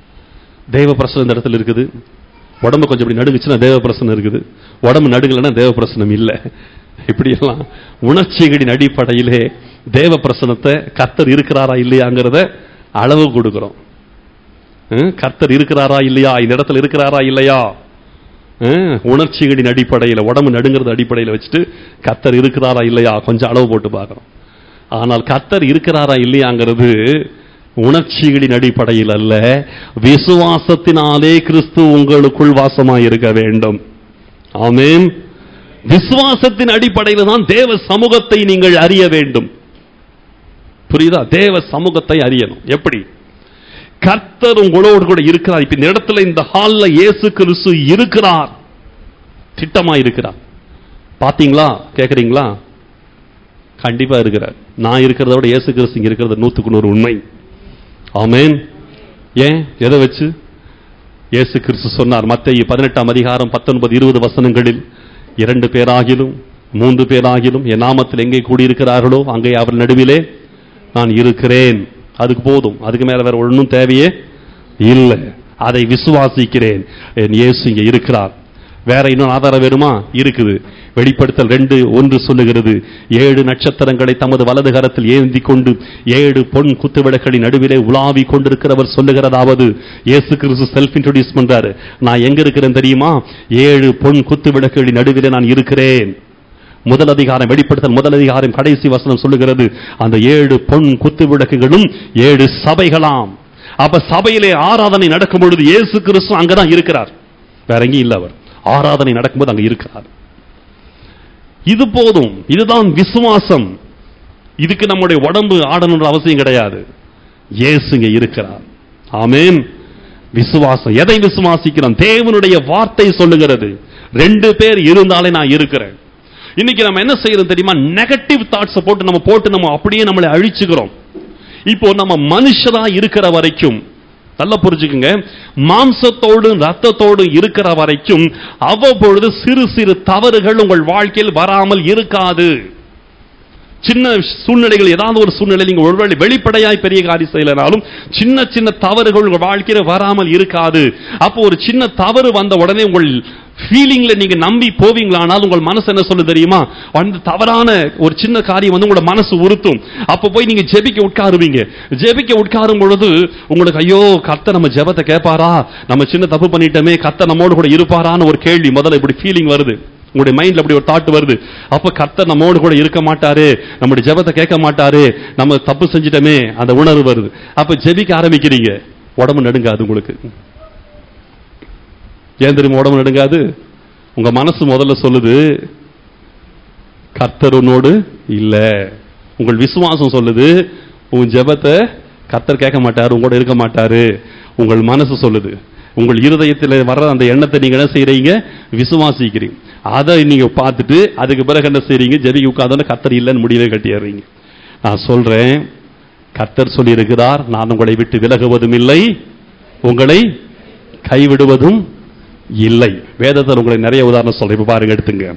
தேவ பிரசனம் இந்த இடத்துல இருக்குது உடம்பு கொஞ்சம் இப்படி நடுங்குச்சுன்னா தேவ பிரசனம் இருக்குது உடம்பு நடுங்கலைன்னா தேவ பிரசனம் இல்லை இப்படியெல்லாம் உணர்ச்சிகளின் அடிப்படையிலே தேவ பிரசனத்தை கர்த்தர் இருக்கிறாரா இல்லையாங்கிறத அளவு கொடுக்கிறோம் ஹம், கர்த்தர் இருக்கிறாரா இல்லையா இந்த இடத்துல இருக்கிறாரா இல்லையா ஹம், உணர்ச்சிகளின் அடிப்படையில் உடம்பு நடுங்கிறது அடிப்படையில் வச்சுட்டு கர்த்தர் இருக்கிறாரா இல்லையா கொஞ்சம் அளவு போட்டு பார்க்கறோம் ஆனால் கர்த்தர் இருக்கிறாரா இல்லையாங்கிறது உணர்ச்சிகளின் அடிப்படையில் அல்ல விசுவாசத்தினாலே கிறிஸ்து உங்களுக்குள் வாசமாய் இருக்க வேண்டும் ஆமென் விசுவாசத்தின் அடிப்படையில் தான் தேவ சமூகத்தை நீங்கள் அறிய வேண்டும் புரியுதா தேவ சமூகத்தை அறியணும் எப்படி கர்த்தர் உங்களோடு கூட இருக்கிறார் இப்ப இந்த இடத்துல இந்த ஹால்ல இயேசு கிறிஸ்து இருக்கிறார் திட்டமா இருக்கிறார் பாத்தீங்களா கேக்குறீங்களா கண்டிப்பா இருக்கிறார் நான் இருக்கிறத விட இயேசு கிறிஸ்து இங்க இருக்கிறது நூத்துக்கு நூறு உண்மை ஆமென் ஏன் எதை வச்சு இயேசு கிறிஸ்து சொன்னார் மத்திய பதினெட்டாம் அதிகாரம் பத்தொன்பது இருபது வசனங்களில் இரண்டு பேராகிலும் மூன்று பேராகிலும் என் நாமத்தில் எங்கே கூடியிருக்கிறார்களோ அங்கே அவர் நடுவிலே நான் இருக்கிறேன் அதுக்கு போதும் அதுக்கு மேல வேற ஒன்றும் தேவையே இல்லை அதை விசுவாசிக்கிறேன் என் இயேசு இங்க இருக்கிறார் வேற இன்னும் ஆதாரம் வேணுமா இருக்குது வெளிப்படுத்தல் ரெண்டு ஒன்று சொல்லுகிறது ஏழு நட்சத்திரங்களை தமது வலது கரத்தில் ஏந்தி கொண்டு ஏழு பொன் குத்துவிளக்குகளின் நடுவிலே உலாவி கொண்டிருக்கிறவர் சொல்லுகிறதாவது இயேசு கிறிஸ்து செல்ஃப் இன்ட்ரோடியூஸ் பண்றாரு நான் எங்க இருக்கிறேன் தெரியுமா ஏழு பொன் குத்துவிளக்குகளின் நடுவிலே நான் இருக்கிறேன் முதல் அதிகாரம் வெளிப்படுத்தல் முதல் அதிகாரம் கடைசி வசனம் சொல்லுகிறது அந்த ஏழு பொன் குத்து விளக்குகளும் ஏழு சபைகளாம் அப்ப சபையிலே ஆராதனை நடக்கும் பொழுது இயேசு கிறிஸ்து அங்கதான் இருக்கிறார் வேற எங்கேயும் இல்ல அவர் ஆராதனை நடக்கும்போது அங்க இருக்கிறார் இது போதும் இதுதான் விசுவாசம் இதுக்கு நம்முடைய உடம்பு ஆடணுன்ற அவசியம் கிடையாது இயேசு இங்க இருக்கிறார் ஆமென் விசுவாசம் எதை விசுவாசிக்கிறோம் தேவனுடைய வார்த்தை சொல்லுகிறது ரெண்டு பேர் இருந்தாலே நான் இருக்கிறேன் இன்னைக்கு நம்ம என்ன செய்யறோம் தெரியுமா நெகட்டிவ் தாட்ஸை போட்டு நம்ம போட்டு நம்ம அப்படியே நம்மளை அழிச்சுக்கிறோம் இப்போ நம்ம மனுஷரா இருக்கிற வரைக்கும் நல்லா புரிஞ்சுக்குங்க மாம்சத்தோடும் ரத்தத்தோடும் இருக்கிற வரைக்கும் அவ்வப்பொழுது சிறு சிறு தவறுகள் உங்கள் வாழ்க்கையில் வராமல் இருக்காது சின்ன சூழ்நிலைகள் ஏதாவது ஒரு சூழ்நிலை நீங்க ஒருவேளை வெளிப்படையாய் பெரிய காரியம் செய்யலனாலும் சின்ன சின்ன தவறுகள் உங்க வாழ்க்கையில வராமல் இருக்காது அப்போ ஒரு சின்ன தவறு வந்த உடனே உங்கள் ஃபீலிங்ல நீங்க நம்பி போவீங்களானால் உங்கள் மனசு என்ன சொல்லு தெரியுமா அந்த தவறான ஒரு சின்ன காரியம் வந்து உங்களோட மனசு உறுத்தும் அப்ப போய் நீங்க ஜெபிக்க உட்காருவீங்க ஜெபிக்க உட்காரும் பொழுது உங்களுக்கு ஐயோ கத்த நம்ம ஜெபத்தை கேட்பாரா நம்ம சின்ன தப்பு பண்ணிட்டோமே கத்த நம்மோடு கூட இருப்பாரான்னு ஒரு கேள்வி முதல்ல இப்படி ஃபீலிங் வருது உங்களுடைய மைண்ட்ல அப்படி ஒரு தாட் வருது அப்ப கர்த்தர் நம்மோடு கூட இருக்க மாட்டாரு நம்முடைய ஜெபத்தை கேட்க மாட்டாரு நம்ம தப்பு செஞ்சிட்டோமே அந்த உணர்வு வருது அப்ப ஜெபிக்க ஆரம்பிக்கிறீங்க உடம்பு நடுங்காது உங்களுக்கு ஏன் தெரியுமா உடம்பு நடுங்காது உங்க மனசு முதல்ல சொல்லுது கர்த்தர் உன்னோடு இல்ல உங்கள் விசுவாசம் சொல்லுது உன் ஜெபத்தை கர்த்தர் கேட்க மாட்டாரு உங்களோட இருக்க மாட்டாரு உங்கள் மனசு சொல்லுது உங்கள் இருதயத்தில் வர்ற அந்த எண்ணத்தை நீங்க என்ன செய்றீங்க விசுவாசிக்கிறீங்க அதை நீங்க பார்த்துட்டு அதுக்கு பிறகு என்ன செய்றீங்க ஜெபிக்க உட்கார்ந்தோன்னு கர்த்தர் இல்லைன்னு முடிவே கட்டிடுறீங்க நான் சொல்றேன் கர்த்தர் சொல்லி இருக்கிறார் நான் உங்களை விட்டு விலகுவதும் இல்லை உங்களை கைவிடுவதும் இல்லை வேதத்தில் உங்களை நிறைய உதாரணம் சொல்றேன் இப்ப பாருங்க எடுத்துங்க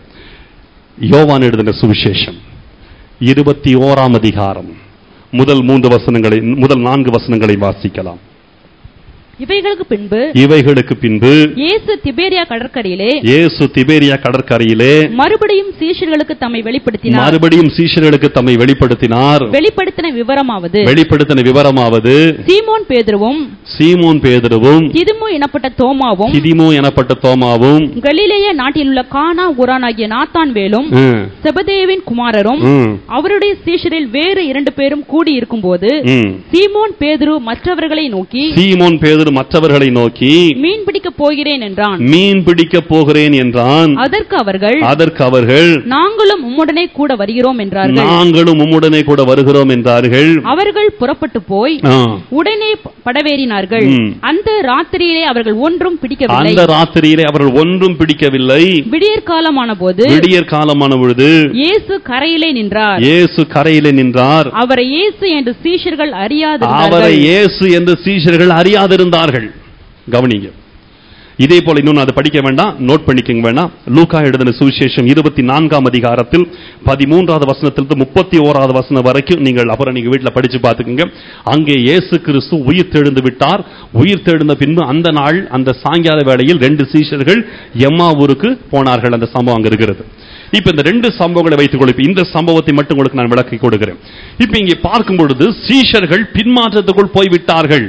யோவான் எழுதின சுவிசேஷம் இருபத்தி ஓராம் அதிகாரம் முதல் மூன்று வசனங்களை முதல் நான்கு வசனங்களை வாசிக்கலாம் இவைகளுக்கு பின்பு இவைகளுக்கு பின்பு இயேசு திபேரியா கடற்கரையிலே இயேசு திபேரியா கடற்கரையிலே மறுபடியும் சீஷர்களுக்கு தம்மை வெளிப்படுத்தினார் மறுபடியும் சீஷர்களுக்கு தம்மை வெளிப்படுத்தினார் வெளிப்படுத்தின விவரமாவது வெளிப்படுத்தின விவரமாவது சீமோன் பேதுருவும் சீமோன் பேதுருவும் திதுமு எனப்பட்ட தோமாவும் கிதிமு எனப்பட்ட தோமாவும் கலிலேய நாட்டிலுள்ள கானா ஊரானாகிய நாத்தான் வேலும் ம், செபதேவின் குமாரரும் ம், அவருடைய சீஷரில் வேறு இரண்டு பேரும் கூடி இருக்கும்போது ம். சீமோன் பேதுரு மற்றவர்களை நோக்கி சீமோன் பேதுரு மற்றவர்களை நோக்கி மீன் பிடிக்கப் போகிறேன் என்றான் மீன் பிடிக்க போகிறேன் என்றான் அதற்கு அவர்கள் அதற்கு அவர்கள் நாங்களும் உம்முடனே கூட வருகிறோம் என்றார்கள் நாங்களும் உம்முடனே கூட வருகிறோம் என்றார்கள் அவர்கள் புறப்பட்டு போய் ஆ, உடனே ப- படவேறினார்கள் ம். அந்த ராத்திரியிலே அவர்கள் ஒன்றும் பிடிக்கவில்லை அந்த ராத்திரியிலே அவர்கள் ஒன்றும் பிடிக்கவில்லை விடியற் காலமான போது விடியற் காலமான பொழுது இயேசு கரையிலே நின்றார் இயேசு கரையிலே நின்றார் அவரை இயேசு என்று சீஷர்கள் அவரை அறியாதிருந்தார்கள் இயேசு என்று சீஷர்கள் அறியாதிருந்தார்கள் கவனிங்க இதே போல இன்னொன்று அதை படிக்க வேண்டாம் நோட் பண்ணிக்கங்க வேண்டாம் லூக்கா எழுதின சுவிசேஷம் இருபத்தி நான்காம் அதிகாரத்தில் பதிமூன்றாவது வசனத்திலிருந்து முப்பத்தி ஓராவது வசனம் வரைக்கும் நீங்கள் அப்புறம் நீங்க வீட்டில் படிச்சு பார்த்துக்குங்க அங்கே இயேசு கிறிஸ்து உயிர் தெழுந்து விட்டார் உயிர் தெழுந்த பின்பு அந்த நாள் அந்த சாயங்கால வேளையில் ரெண்டு சீஷர்கள் எம்மா ஊருக்கு போனார்கள் அந்த சம்பவம் அங்க இருக்கிறது இப்ப இந்த ரெண்டு சம்பவங்களை வைத்துக் கொள்ளும் இந்த சம்பவத்தை மட்டும் உங்களுக்கு நான் விளக்கி கொடுக்கிறேன் இப்ப இங்கே பார்க்கும் பொழுது சீஷர்கள் பின்மாற்றத்துக்குள் போய்விட்டார்கள்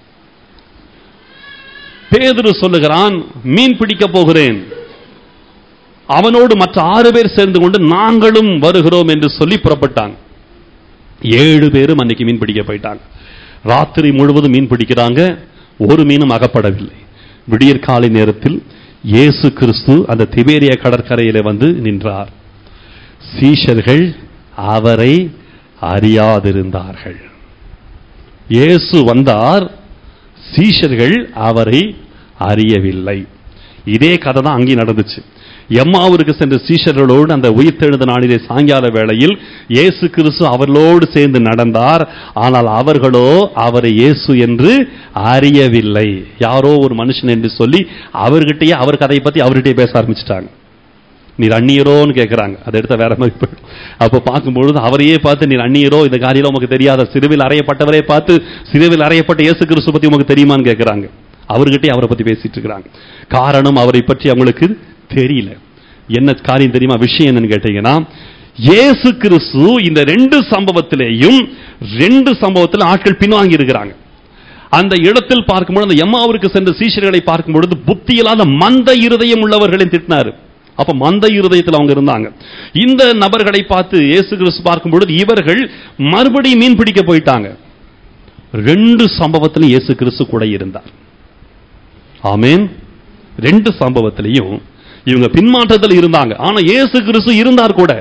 பேதுரு சொல்லுகிறான் மீன் பிடிக்க போகிறேன் அவனோடு மற்ற ஆறு பேர் சேர்ந்து கொண்டு நாங்களும் வருகிறோம் என்று சொல்லி புறப்பட்டாங்க ஏழு பேரும் அன்னைக்கு மீன் பிடிக்க போயிட்டாங்க ராத்திரி முழுவதும் மீன் பிடிக்கிறாங்க ஒரு மீனும் அகப்படவில்லை விடியற் காலை நேரத்தில் இயேசு கிறிஸ்து அந்த திபேரியா கடற்கரையில வந்து நின்றார் சீஷர்கள் அவரை அறியாதிருந்தார்கள் இயேசு வந்தார் சீஷர்கள் அவரை அறியவில்லை இதே கதை தான் அங்கே நடந்துச்சு எம்மாவூருக்கு சென்ற சீஷர்களோடு அந்த உயிர்த்தெழுந்த நாளிலே சாயங்கால வேளையில் இயேசு கிறிஸ்து அவர்களோடு சேர்ந்து நடந்தார் ஆனால் அவர்களோ அவரை இயேசு என்று அறியவில்லை யாரோ ஒரு மனுஷன் என்று சொல்லி அவர்கிட்டயே அவர் கதையை பத்தி அவர்கிட்டயே பேச ஆரம்பிச்சிட்டாங்க நீர் அந்நியரோன்னு கேட்கிறாங்க அதை எடுத்த வேற மாதிரி போயிடும் அப்ப பார்க்கும்பொழுது அவரையே பார்த்து நீர் அந்நியரோ இந்த காரியம் உமக்கு தெரியாத சிறுவில் அறையப்பட்டவரை பார்த்து சிறுவில் அறையப்பட்ட இயேசு கிறிஸ்து பத்தி உமக்கு தெரியுமான்னு கேட்கிறாங்க அவர்கிட்டயே அவரை பத்தி பேசிட்டு இருக்கிறாங்க காரணம் அவரை பற்றி அவங்களுக்கு தெரியல என்ன காரியம் தெரியுமா விஷயம் என்னன்னு கேட்டீங்கன்னா இயேசு கிறிஸ்து இந்த ரெண்டு சம்பவத்திலேயும் ரெண்டு சம்பவத்தில் ஆட்கள் பின்வாங்கி இருக்கிறாங்க அந்த இடத்தில் பார்க்கும்போது அந்த எம்மாவிற்கு சென்ற சீஷர்களை பார்க்கும் பொழுது புத்தி இல்லாத மந்த இருதயம் உள்ளவர்களை திட்டினாரு அப்ப மந்த இருதயத்தில் அவங்க இருந்தாங்க இந்த நபர்களை பார்த்து இயேசு கிறிஸ்து பார்க்கும் பொழுது இவர்கள் மறுபடியும் மீன் பிடிக்க போயிட்டாங்க ரெண்டு சம்பவத்திலும் இயேசு கிறிஸ்து கூட இருந்தார் ஆமென் ரெண்டு சம்பவத்திலையும் இவங்க பின்மாற்றத்தில் இருந்தாங்க ஆனா இயேசு கிறிஸ்து இருந்தார் கூட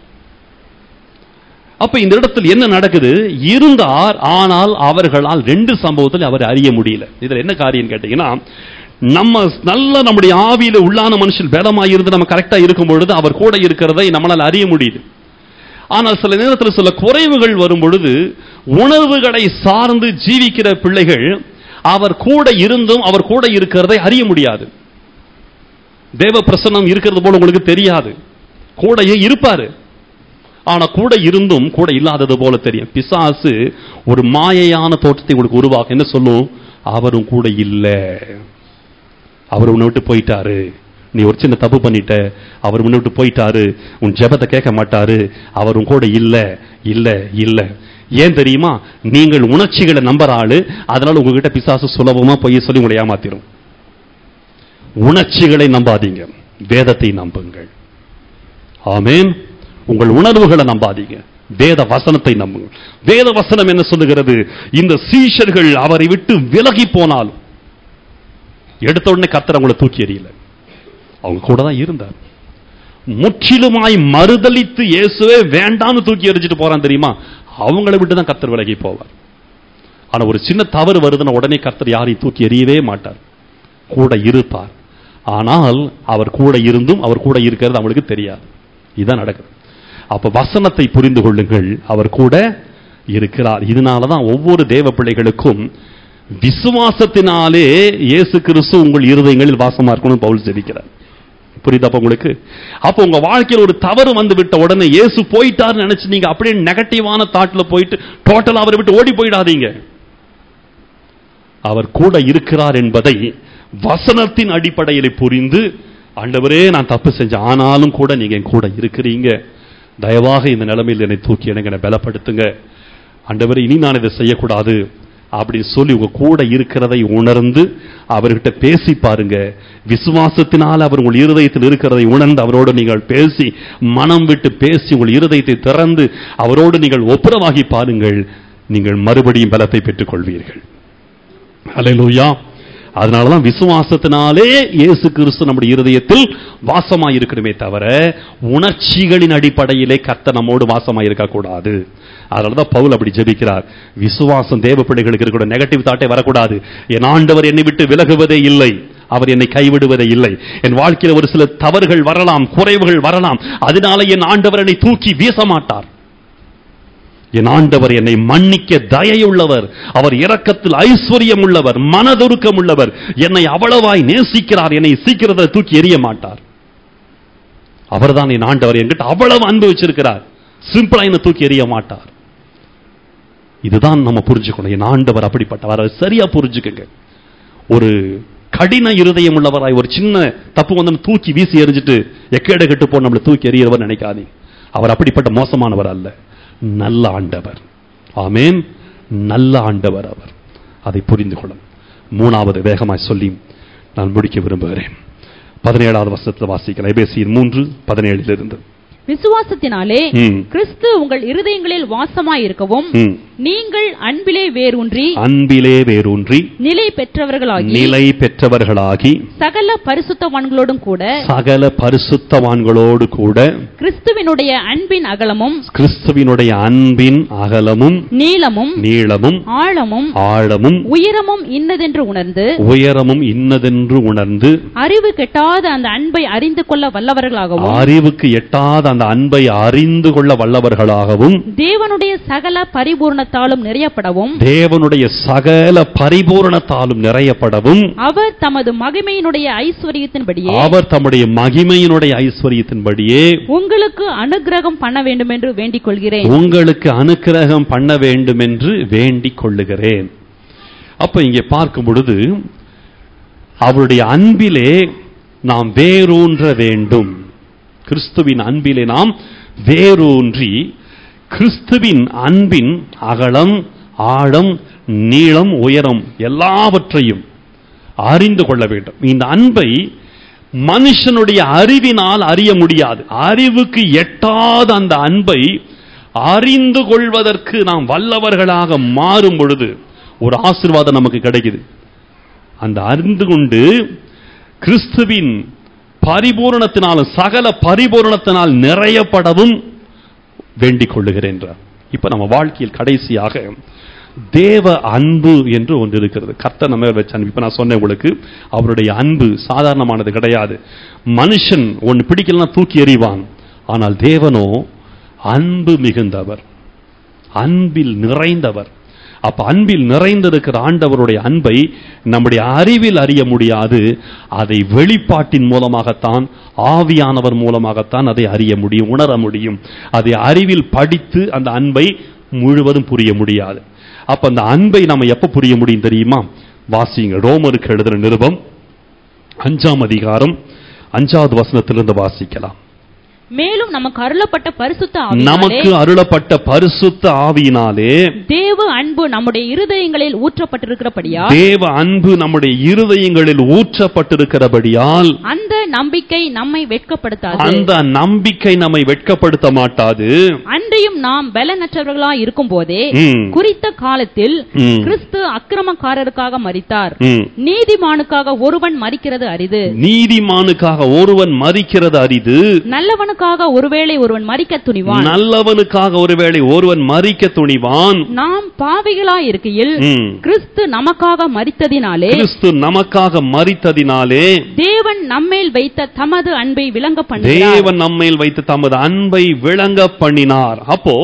அப்ப இந்த இடத்தில் என்ன நடக்குது இருந்தார் ஆனால் அவர்களால் ரெண்டு சம்பவத்தில் அவர் அறிய முடியல இதுல என்ன காரியம் கேட்டீங்கன்னா நம்ம நல்ல நம்முடைய ஆவியில உள்ளான மனுஷன் பலமாய் இருந்து நம்ம கரெக்டா இருக்கும் பொழுது அவர் கூட இருக்கிறதை நம்மளால் அறிய முடியுது ஆனால் சில நேரத்தில் சில குறைவுகள் வரும் பொழுது உணர்வுகளை சார்ந்து ஜீவிக்கிற பிள்ளைகள் அவர் கூட இருந்தும் அவர் கூட இருக்கிறதை அறிய முடியாது தேவ பிரசன்னம் இருக்கிறது போல உங்களுக்கு தெரியாது கூடயே இருப்பாரு ஆனா கூட இருந்தும் கூட இல்லாதது போல தெரியும் பிசாசு ஒரு மாயையான தோற்றத்தை உங்களுக்கு உருவாக்க என்ன சொல்லும் அவரும் கூட இல்ல அவர் உன்னை விட்டு போயிட்டாரு நீ ஒரு சின்ன தப்பு பண்ணிட்ட அவர் உன்னை விட்டு போயிட்டாரு உன் ஜெபத்தை கேட்க மாட்டாரு அவர் உன் கூட இல்ல இல்ல இல்ல ஏன் தெரியுமா நீங்கள் உணர்ச்சிகளை நம்புற ஆளு அதனால உங்ககிட்ட பிசாசு சுலபமா போய் சொல்லி உங்களை ஏமாத்திரும் உணர்ச்சிகளை நம்பாதீங்க வேதத்தை நம்புங்கள் ஆமென் உங்கள் உணர்வுகளை நம்பாதீங்க வேத வசனத்தை நம்புங்கள் வேத வசனம் என்ன சொல்லுகிறது இந்த சீஷர்கள் அவரை விட்டு விலகி போனாலும் எடுத்த உடனே கர்த்தர் அவங்களை தூக்கி எறியல அவங்க கூட தான் இருந்தார் முற்றிலுமாய் மறுதலித்து இயேசுவே வேண்டாம்னு தூக்கி எறிஞ்சிட்டு போறான் தெரியுமா அவங்கள விட்டு தான் கர்த்தர் விலகி போவார் ஆனா ஒரு சின்ன தவறு வருதுன்னா உடனே கர்த்தர் யாரையும் தூக்கி எறியவே மாட்டார் கூட இருப்பார் ஆனால் அவர் கூட இருந்தும் அவர் கூட இருக்கிறது அவங்களுக்கு தெரியாது இதுதான் நடக்குது அப்ப வசனத்தை புரிந்து கொள்ளுங்கள் அவர் கூட இருக்கிறார் இதனால தான் ஒவ்வொரு தேவ பிள்ளைகளுக்கும் விசுவாசத்தினாலே இயேசு கிறிஸ்து உங்கள் இருதயங்களில் வாசமா இருக்கணும் பவுல் ஜெபிக்கிறார் புரியுதாப்பா உங்களுக்கு அப்போ உங்க வாழ்க்கையில் ஒரு தவறு வந்து விட்ட உடனே இயேசு போயிட்டாருன்னு நினைச்சு நீங்க அப்படியே நெகட்டிவான தாட்ல போயிட்டு டோட்டலா அவரை விட்டு ஓடி போயிடாதீங்க அவர் கூட இருக்கிறார் என்பதை வசனத்தின் அடிப்படையில் புரிந்து ஆண்டவரே நான் தப்பு செஞ்சேன் ஆனாலும் கூட நீங்க என் கூட இருக்கிறீங்க தயவாக இந்த நிலைமையில் என்னை தூக்கி எனக்கு என்னை பலப்படுத்துங்க ஆண்டவரே இனி நான் இதை செய்யக்கூடாது அப்படின்னு சொல்லி உங்க கூட இருக்கிறதை உணர்ந்து அவர்கிட்ட பேசி பாருங்க விசுவாசத்தினால் அவர் உங்கள் இருதயத்தில் இருக்கிறதை உணர்ந்து அவரோடு நீங்கள் பேசி மனம் விட்டு பேசி உங்கள் இருதயத்தை திறந்து அவரோடு நீங்கள் ஒப்புரவாகி பாருங்கள் நீங்கள் மறுபடியும் பலத்தை பெற்றுக் கொள்வீர்கள் ஹalleluya அதனாலதான் விசுவாசத்தினாலே இயேசு கிறிஸ்து நம்முடைய இருதயத்தில் வாசமாய் இருக்கணுமே தவிர உணர்ச்சிகளின் அடிப்படையிலே கர்த்தர் நம்மோடு வாசமாய் இருக்க கூடாது அதனாலதான் பவுல் அப்படி ஜெபிக்கிறார் விசுவாசம் தேவ பிள்ளைகளுக்கு இருக்கிற நெகட்டிவ் தாட்டே வரக்கூடாது என் ஆண்டவர் என்னை விட்டு விலகுவதே இல்லை அவர் என்னை கைவிடுவதே இல்லை என் வாழ்க்கையில் ஒரு சில தவறுகள் வரலாம் குறைவுகள் வரலாம் அதனால என் ஆண்டவர் என்னை தூக்கி வீச மாட்டார் என் ஆண்டவர் என்னை மன்னிக்க தயையுள்ளவர் அவர் இரக்கத்தில் ஐஸ்வர்யம் உள்ளவர் மனதுருக்கம் உள்ளவர் என்னை அவ்வளவாய் நேசிக்கிறார் என்னை சீக்கிரத்தில் தூக்கி எறிய மாட்டார் அவர்தான் என் ஆண்டவர் என்கிட்ட அவ்வளவு அன்பு வச்சிருக்கிறார் சிம்பிளா என்னை தூக்கி எறிய மாட்டார் இதுதான் நம்ம புரிஞ்சுக்கணும் என் ஆண்டவர் அப்படிப்பட்டவர் அதை சரியா புரிஞ்சுக்கங்க ஒரு கடின இருதயம் உள்ளவராய் ஒரு சின்ன தப்பு வந்து தூக்கி வீசி எறிஞ்சிட்டு எக்கேட கெட்டு போ நம்மளை தூக்கி எறியவர் நினைக்காதீங்க அவர் அப்படிப்பட்ட மோசமானவர் அல்ல நல்ல ஆண்டவர் ஆமேன் நல்ல ஆண்டவர் அவர் அதை புரிந்து கொள்ளும் மூணாவது வேகமாய் சொல்லி நான் முடிக்க விரும்புகிறேன் பதினேழாவது வருஷத்தில் வாசிக்கலாம் எபேசியர் மூன்று பதினேழிலிருந்து விசுவாசத்தினாலே ம். கிறிஸ்து உங்கள் இருதயங்களில் வாசமாயிருக்கவும் ம். நீங்கள் அன்பிலே வேரூன்றி அன்பிலே வேரூன்றி நிலை பெற்றவர்களாகி நிலை பெற்றவர்களாகி சகல பரிசுத்தவான்களோடும் கூட சகல பரிசுத்தவான்களோடு கூட கிறிஸ்துவினுடைய அன்பின் அகலமும் கிறிஸ்துவினுடைய அன்பின் அகலமும் நீளமும் நீளமும் ஆழமும் ஆழமும் உயரமும் இன்னதென்று உணர்ந்து உயரமும் இன்னதென்று உணர்ந்து அறிவு கெட்டாத அந்த அன்பை அறிந்து கொள்ள வல்லவர்களாகவும் அறிவுக்கு எட்டாத அந்த அன்பை அறிந்து கொள்ள வல்லவர்களாகவும் தேவனுடைய சகல பரிபூர்ணத்தாலும் நிறையப்படவும் தேவனுடைய சகல பரிபூரணத்தாலும் நிறையப்படவும் அவர் தமது மகிமையினுடைய ஐஸ்வர்யத்தின்படியே அவர் தம்முடைய மகிமையினுடைய ஐஸ்வர்யத்தின்படியே உங்களுக்கு அனுக்கிரகம் பண்ண வேண்டும் என்று வேண்டிக் கொள்கிறேன் உங்களுக்கு அனுக்கிரகம் பண்ண வேண்டும் என்று வேண்டிக் கொள்ளுகிறேன் அப்ப இங்கே பார்க்கும் பொழுது அவருடைய அன்பிலே நாம் வேரூன்ற வேண்டும் கிறிஸ்துவின் அன்பிலே நாம் வேரூன்றி கிறிஸ்துவின் அன்பின் அகலம் ஆழம் நீளம் உயரம் எல்லாவற்றையும் அறிந்து கொள்ள வேண்டும் இந்த அன்பை மனுஷனுடைய அறிவினால் அறிய முடியாது அறிவுக்கு எட்டாத அந்த அன்பை அறிந்து கொள்வதற்கு நாம் வல்லவர்களாக மாறும் பொழுது ஒரு ஆசீர்வாதம் நமக்கு கிடைக்குது அந்த அறிந்து கொண்டு கிறிஸ்துவின் பரிபூரணத்தினாலும் சகல பரிபூரணத்தினால் நிறையப்படவும் வேண்டிக் கொள்ளுகிறேன் என்றார். இப்ப நம்ம வாழ்க்கையில் கடைசியாக தேவ அன்பு என்று ஒன்று இருக்கிறது கர்த்தர் நம்ம வச்ச அன்பு இப்ப நான் சொன்னேன் உங்களுக்கு அவருடைய அன்பு சாதாரணமானது கிடையாது மனுஷன் ஒன்னு பிடிக்கலன்னா தூக்கி எறிவான் ஆனால் தேவனோ அன்பு மிகுந்தவர் அன்பில் நிறைந்தவர் அப்ப அன்பில் நிறைந்திருக்கிற ஆண்டவருடைய அன்பை நம்முடைய அறிவில் அறிய முடியாது அதை வெளிப்பாட்டின் மூலமாகத்தான் ஆவியானவர் மூலமாகத்தான் அதை அறிய முடியும் உணர முடியும் அதை அறிவில் படித்து அந்த அன்பை முழுவதும் புரிய முடியாது அப்ப அந்த அன்பை நம்ம எப்ப புரிய முடியும் தெரியுமா வாசிங்க ரோமருக்கு எழுதுற நிருபம் அஞ்சாம் அதிகாரம் அஞ்சாவது வசனத்திலிருந்து வாசிக்கலாம் மேலும் நமக்கு அருளப்பட்ட பரிசுத்த ஆவியினாலே நமக்கு அருளப்பட்ட பரிசுத்த ஆவியினாலே தேவ அன்பு நம்முடைய இருதயங்களில் ஊற்றப்பட்டிருக்கிறபடியா தேவ அன்பு நம்முடைய இருதயங்களில் ஊற்றப்பட்டிருக்கிறபடியால் அந்த நம்பிக்கை நம்மை வெட்கப்படுத்தாது அந்த நம்பிக்கை நம்மை வெட்கப்படுத்த மாட்டாது அன்றியும் நாம் பலனற்றவர்களாய் இருக்கும் போதே ம், குறித்த காலத்தில் ம், கிறிஸ்து அக்கிரமக்காரருக்காக மரித்தார் ம். நீதிமானுக்காக ஒருவன் மரிக்கிறது அரிது நீதிமானுக்காக ஒருவன் மறிக்கிறது அரிது நல்லவனுக்காக ஒருவேளை ஒருவன் மரிக்க துணிவான் நல்லவனுக்காக ஒருவேளை ஒருவன் மறிக்க துணிவான் நாம் பாவிகளாய் இருக்கையில் ம். கிறிஸ்து நமக்காக மரித்ததினாலே கிறிஸ்து நமக்காக மறித்ததினாலே தேவன் நம்மேல் வைத்த தமது அன்பை விளங்க பண்ணுகிறார் தேவன் நம்மேல் வைத்து தமது அன்பை விளங்க பண்ணினார் அப்போ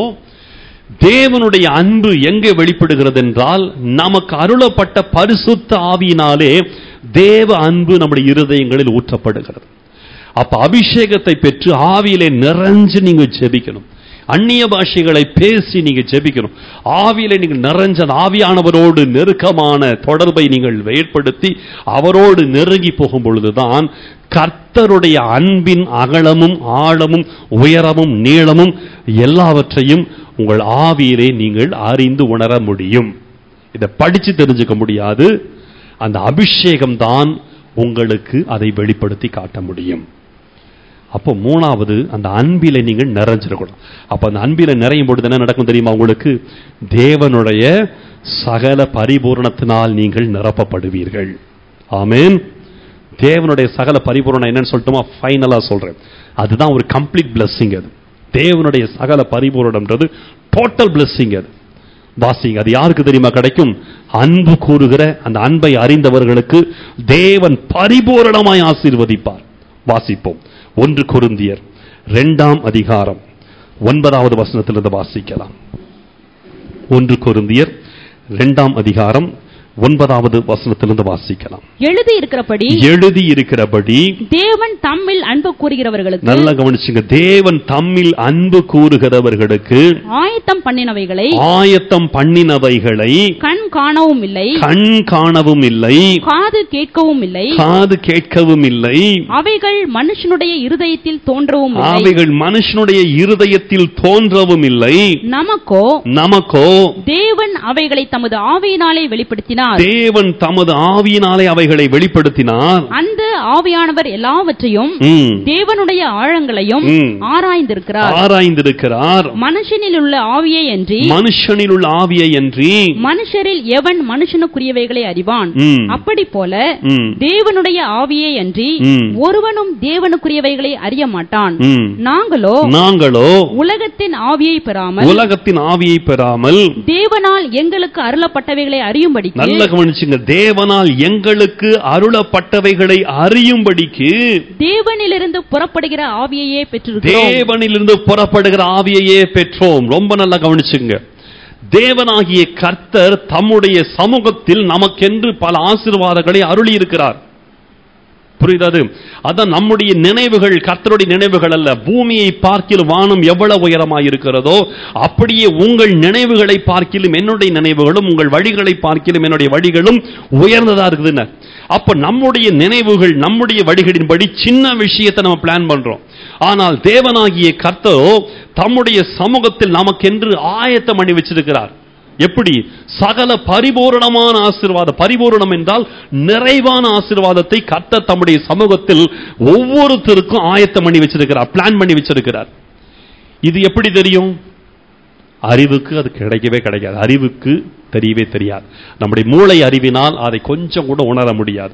தேவனுடைய அன்பு எங்கே வெளிப்படுகிறது என்றால் நமக்கு அருளப்பட்ட பரிசுத்த ஆவியினாலே தேவ அன்பு நம்முடைய இருதயங்களில் ஊற்றப்படுகிறது அப்ப அபிஷேகத்தை பெற்று ஆவியிலே நிறைஞ்சு நீங்க ஜெபிக்கணும் அந்நிய பாஷைகளை பேசி நீங்க ஜெபிக்கணும் ஆவியிலே நீங்க நிறைஞ்ச அந்த ஆவியானவரோடு நெருக்கமான தொடர்பை நீங்கள் ஏற்படுத்தி அவரோடு நெருங்கி போகும் பொழுதுதான் கர்த்தருடைய அன்பின் அகலமும் ஆழமும் உயரமும் நீளமும் எல்லாவற்றையும் உங்கள் ஆவியிலே நீங்கள் அறிந்து உணர முடியும் இதை படிச்சு தெரிஞ்சுக்க முடியாது அந்த அபிஷேகம் தான் உங்களுக்கு அதை வெளிப்படுத்தி காட்ட முடியும் அப்போ மூணாவது அந்த அன்பில நீங்கள் நிறைஞ்சிருக்கணும் அப்ப அந்த அன்பில நிறையும் பொழுது என்ன நடக்கும் தெரியுமா உங்களுக்கு தேவனுடைய சகல பரிபூரணத்தினால் நீங்கள் நிரப்பப்படுவீர்கள் ஆமென் தேவனுடைய சகல பரிபூரணம் என்னன்னு சொல்லட்டுமா ஃபைனலா சொல்றேன் அதுதான் ஒரு கம்ப்ளீட் blessing அது தேவனுடைய சகல பரிபூரணம்ன்றது டோட்டல் blessing அது வாசிங்க அது யாருக்கு தெரியுமா கிடைக்கும் அன்பு கூறுகிற அந்த அன்பை அறிந்தவர்களுக்கு தேவன் பரிபூரணமாய் ஆசீர்வதிப்பார் வாசிப்போம் ஒன்று கொருந்தியர் இரண்டாம் அதிகாரம் ஒன்பதாவது வசனத்திலிருந்து வாசிக்கலாம் ஒன்று கொருந்தியர் இரண்டாம் அதிகாரம் ஒன்பதாவது வசனத்திலிருந்து வாசிக்கலாம் எழுதி இருக்கிறபடி எழுதி இருக்கிறபடி தேவன் தம்மில் அன்பு கூறுகிறவர்களுக்கு நல்லா கவனிச்சுங்க தேவன் தம்மில் அன்பு கூறுகிறவர்களுக்கு ஆயத்தம் பண்ணினவைகளை ஆயத்தம் பண்ணினவைகளை கண் காணவும் இல்லை கண் காணவும் இல்லை காது கேட்கவும் இல்லை காது கேட்கவும் இல்லை அவைகள் மனுஷனுடைய இருதயத்தில் தோன்றவும் இல்லை அவைகள் மனுஷனுடைய இருதயத்தில் தோன்றவும் இல்லை நமக்கோ நமக்கோ தேவன் அவைகளை தமது ஆவியினாலே வெளிப்படுத்தினார் தேவன் தமது ஆவியினாலே அவைகளை வெளிப்படுத்தினார் அந்த ஆவியானவர் எல்லாவற்றையும் ம், தேவனுடைய ஆழங்களையும் ம். ஆராய்ந்திருக்கிறார் ஆராய்ந்திருக்கிறார் மனுஷனில் உள்ள ஆவியை அன்றி மனுஷனில் உள்ள ஆவியை அன்றி மனுஷரில் எவன் மனுஷனுக்குரியவைகளை அறிவான் ம், அப்படி போல ம், தேவனுடைய ஆவியை அன்றி ம். ஒருவனும் தேவனுக்குரியவைகளை அறிய மாட்டான் ம். நாங்களோ நாங்களோ உலகத்தின் ஆவியை பெறாமல் உலகத்தின் ஆவியை பெறாமல் தேவனால் எங்களுக்கு அருளப்பட்டவைகளை அறியும்படிக்கு நல்ல கவனிச்சுங்க தேவனால் எங்களுக்கு அருளப்பட்டவைகளை அறியும்படிக்கு தேவனிலிருந்து புறப்படுகிற ஆவியையே பெற்றிருக்கிறோம் தேவனிலிருந்து புறப்படுகிற ஆவியையே பெற்றோம் ரொம்ப நல்லா கவனிச்சுங்க தேவனாகிய கர்த்தர் தம்முடைய சமூகத்தில் நமக்கென்று பல ஆசீர்வாதங்களை அருளி இருக்கிறார் புரியுதது அதான் நம்முடைய நினைவுகள் கர்த்தருடைய நினைவுகள் அல்ல பூமியை பார்க்கிலும் வானம் எவ்வளவு உயரமாய் இருக்கிறதோ அப்படியே உங்கள் நினைவுகளை பார்க்கிலும் என்னுடைய நினைவுகளும் உங்கள் வழிகளை பார்க்கிலும் என்னுடைய வழிகளும் உயர்ந்ததா இருக்குதுன்னு அப்ப நம்முடைய நினைவுகள் நம்முடைய வழிகளின்படி சின்ன விஷயத்தை நம்ம பிளான் பண்றோம் ஆனால் தேவனாகிய கர்த்தரோ தம்முடைய சமூகத்தில் நமக்கென்று ஆயத்தம் பண்ணி வச்சிருக்கிறார் எப்படி சகல பரிபூரணமான ஆசீர்வாதம் பரிபூரணம் என்றால் நிறைவான ஆசீர்வாதத்தை கர்த்தர் தம்முடைய சமூகத்தில் ஒவ்வொருத்தருக்கும் ஆயத்தம் பண்ணி வச்சிருக்கிறார் பிளான் பண்ணி வச்சிருக்கிறார் இது எப்படி தெரியும் அறிவுக்கு அது கிடைக்கவே கிடைக்காது அறிவுக்கு தெரியவே தெரியாது நம்முடைய மூளை அறிவினால் அதை கொஞ்சம் கூட உணர முடியாது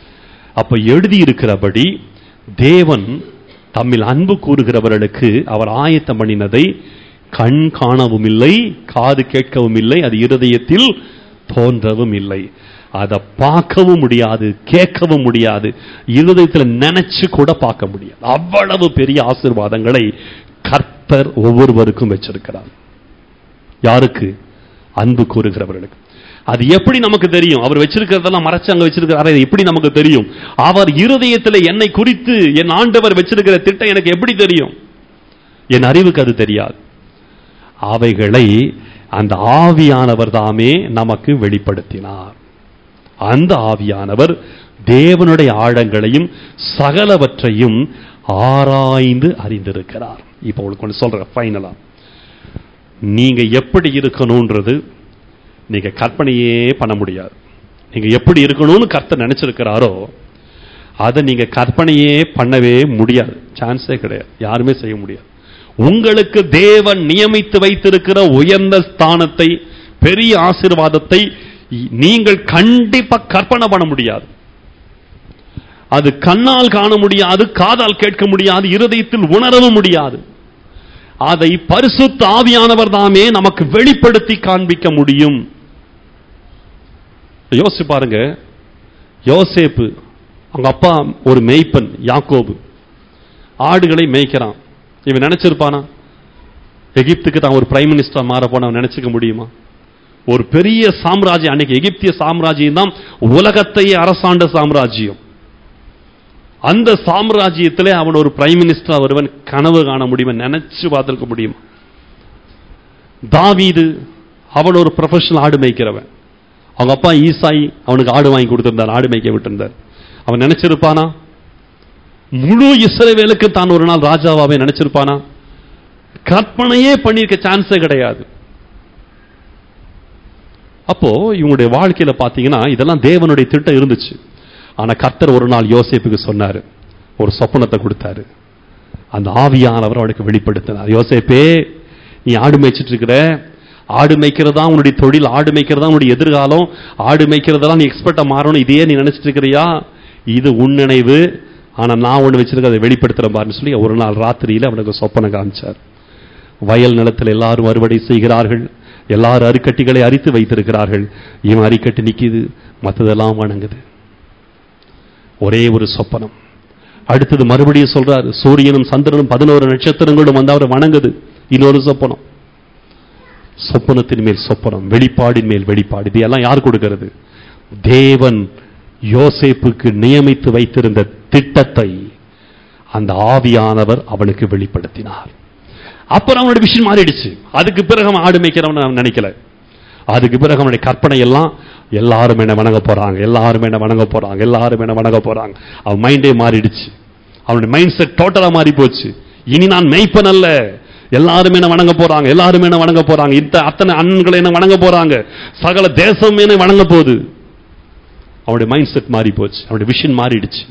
அப்ப எழுதி இருக்கிறபடி தேவன் தம்மில் அன்பு கூறுகிறவர்களுக்கு அவர் ஆயத்தம் பண்ணினதை கண் காணவும் இல்லை காது கேட்கவும் இல்லை அது இருதயத்தில் தோன்றவும் இல்லை அதை பார்க்கவும் முடியாது கேட்கவும் முடியாது இருதயத்தில் நினைச்சு கூட பார்க்க முடியாது அவ்வளவு பெரிய ஆசீர்வாதங்களை கர்த்தர் ஒவ்வொருவருக்கும் வச்சிருக்கிறார் யாருக்கு அன்பு கூறுகிறவர்களுக்கு அது எப்படி நமக்கு தெரியும் அவர் வச்சிருக்கிறதெல்லாம் மறைச்சு அங்க வச்சிருக்கிறாரு இது எப்படி நமக்கு தெரியும் அவர் இருதயத்தில் என்னை குறித்து என் ஆண்டவர் வச்சிருக்கிற திட்டம் எனக்கு எப்படி தெரியும் என் அறிவுக்கு அது தெரியாது அவைகளை அந்த ஆவியானவர் தாமே நமக்கு வெளிப்படுத்தினார் அந்த ஆவியானவர் தேவனுடைய ஆழங்களையும் சகலவற்றையும் ஆராய்ந்து அறிந்திருக்கிறார் இப்போ உங்களுக்கு ஒன்று சொல்றேன் ஃபைனலா நீங்க எப்படி இருக்கணும்ன்றது நீங்க கற்பனையே பண்ண முடியாது நீங்க எப்படி இருக்கணும்னு கர்த்தர் நினைச்சிருக்கிறாரோ அதை நீங்க கற்பனையே பண்ணவே முடியாது சான்ஸே கிடையாது யாருமே செய்ய முடியாது உங்களுக்கு தேவன் நியமித்து வைத்திருக்கிற உயர்ந்த ஸ்தானத்தை பெரிய ஆசீர்வாதத்தை நீங்கள் கண்டிப்பா கற்பனை பண்ண முடியாது அது கண்ணால் காண முடியாது காதால் கேட்க முடியாது இருதயத்தில் உணரவும் முடியாது அதை பரிசுத்த ஆவியானவர் தாமே நமக்கு வெளிப்படுத்தி காண்பிக்க முடியும் யோசிச்சு பாருங்க யோசேப்பு அவங்க அப்பா ஒரு மேய்ப்பன் யாக்கோபு ஆடுகளை மேய்க்கிறான் இவன் நினைச்சிருப்பானா எகிப்துக்கு தான் ஒரு பிரைம் மினிஸ்டர் மாற போன அவன் நினைச்சுக்க முடியுமா ஒரு பெரிய சாம்ராஜ்யம் அன்னைக்கு எகிப்திய சாம்ராஜ்யம் தான் உலகத்தையே அரசாண்ட சாம்ராஜ்யம் அந்த சாம்ராஜ்யத்திலே அவன் ஒரு பிரைம் மினிஸ்டர் வருவன் கனவு காண முடியுமா நினைச்சு பார்த்திருக்க முடியுமா தாவீது அவன் ஒரு ப்ரொஃபஷனல் ஆடு மேய்க்கிறவன் அவங்க அப்பா ஈசாய் அவனுக்கு ஆடு வாங்கி கொடுத்திருந்தார் ஆடு மேய்க்க விட்டிருந்தார் அவன் நினைச்சிருப்பானா முழு இஸ்ரவேலுக்கு தான் ஒரு நாள் ராஜாவாவே நினைச்சிருப்பானா கற்பனையே பண்ணிருக்க சான்ஸே கிடையாது அப்போ இவங்களுடைய வாழ்க்கையில பாத்தீங்கன்னா இதெல்லாம் தேவனுடைய திட்டம் இருந்துச்சு ஆனா கர்த்தர் ஒரு நாள் யோசேப்புக்கு சொன்னாரு ஒரு சொப்பனத்தை கொடுத்தாரு அந்த ஆவியானவர் அவனுக்கு வெளிப்படுத்தினார் யோசேப்பே நீ ஆடு மேய்ச்சிட்டு இருக்கிற ஆடு மேய்க்கிறதா உன்னுடைய தொழில் ஆடு மேய்க்கிறதா உன்னுடைய எதிர்காலம் ஆடு மேய்க்கிறதெல்லாம் நீ எக்ஸ்பர்ட்டா மாறணும் இதையே நீ நினைச்சிட்டு இருக்கிறியா இது உன் நினைவு ஆனா நான் ஒண்ணு வச்சிருக்க அதை வெளிப்படுத்துறேன் பாருன்னு சொல்லி ஒரு நாள் ராத்திரியில அவனுக்கு சொப்பனை காமிச்சார் வயல் நிலத்தில் எல்லாரும் அறுவடை செய்கிறார்கள் எல்லாரும் அரிக்கட்டிகளை அரித்து வைத்திருக்கிறார்கள் இவன் அரிக்கட்டு நிக்குது மற்றதெல்லாம் வணங்குது ஒரே ஒரு சொப்பனம் அடுத்தது மறுபடியும் சொல்றாரு சூரியனும் சந்திரனும் பதினோரு நட்சத்திரங்களும் வந்து அவரை வணங்குது இன்னொரு சொப்பனம் சொப்பனத்தின் மேல் சொப்பனம் வெளிப்பாடின் மேல் வெளிப்பாடு இது எல்லாம் யார் கொடுக்கிறது தேவன் யோசேப்புக்கு நியமித்து வைத்திருந்த திட்டத்தை அந்த ஆவியானவர் அவனுக்கு வெளிப்படுத்தினார் அப்புறம் அவனுடைய விஷயம் மாறிடுச்சு அதுக்கு பிறகு அவன் ஆடு மேய்க்கிறவன் அவன் நினைக்கல அதுக்கு பிறகு அவனுடைய கற்பனை எல்லாம் எல்லாரும் என்ன வணங்க போறாங்க எல்லாரும் என்ன வணங்க போறாங்க எல்லாரும் என்ன வணங்க போறாங்க அவன் மைண்டே மாறிடுச்சு அவனுடைய மைண்ட் செட் டோட்டலா மாறி போச்சு இனி நான் மெய்ப்பன் அல்ல எல்லாரும் என்ன வணங்க போறாங்க எல்லாரும் என்ன வணங்க போறாங்க இந்த அத்தனை அண்ணன்களை என்ன வணங்க போறாங்க சகல தேசம் என்ன வணங்க போகுது அவனுடைய மைண்ட் செட் மாறி போச்சு அவனுடைய விஷன் மாறிடுச்சு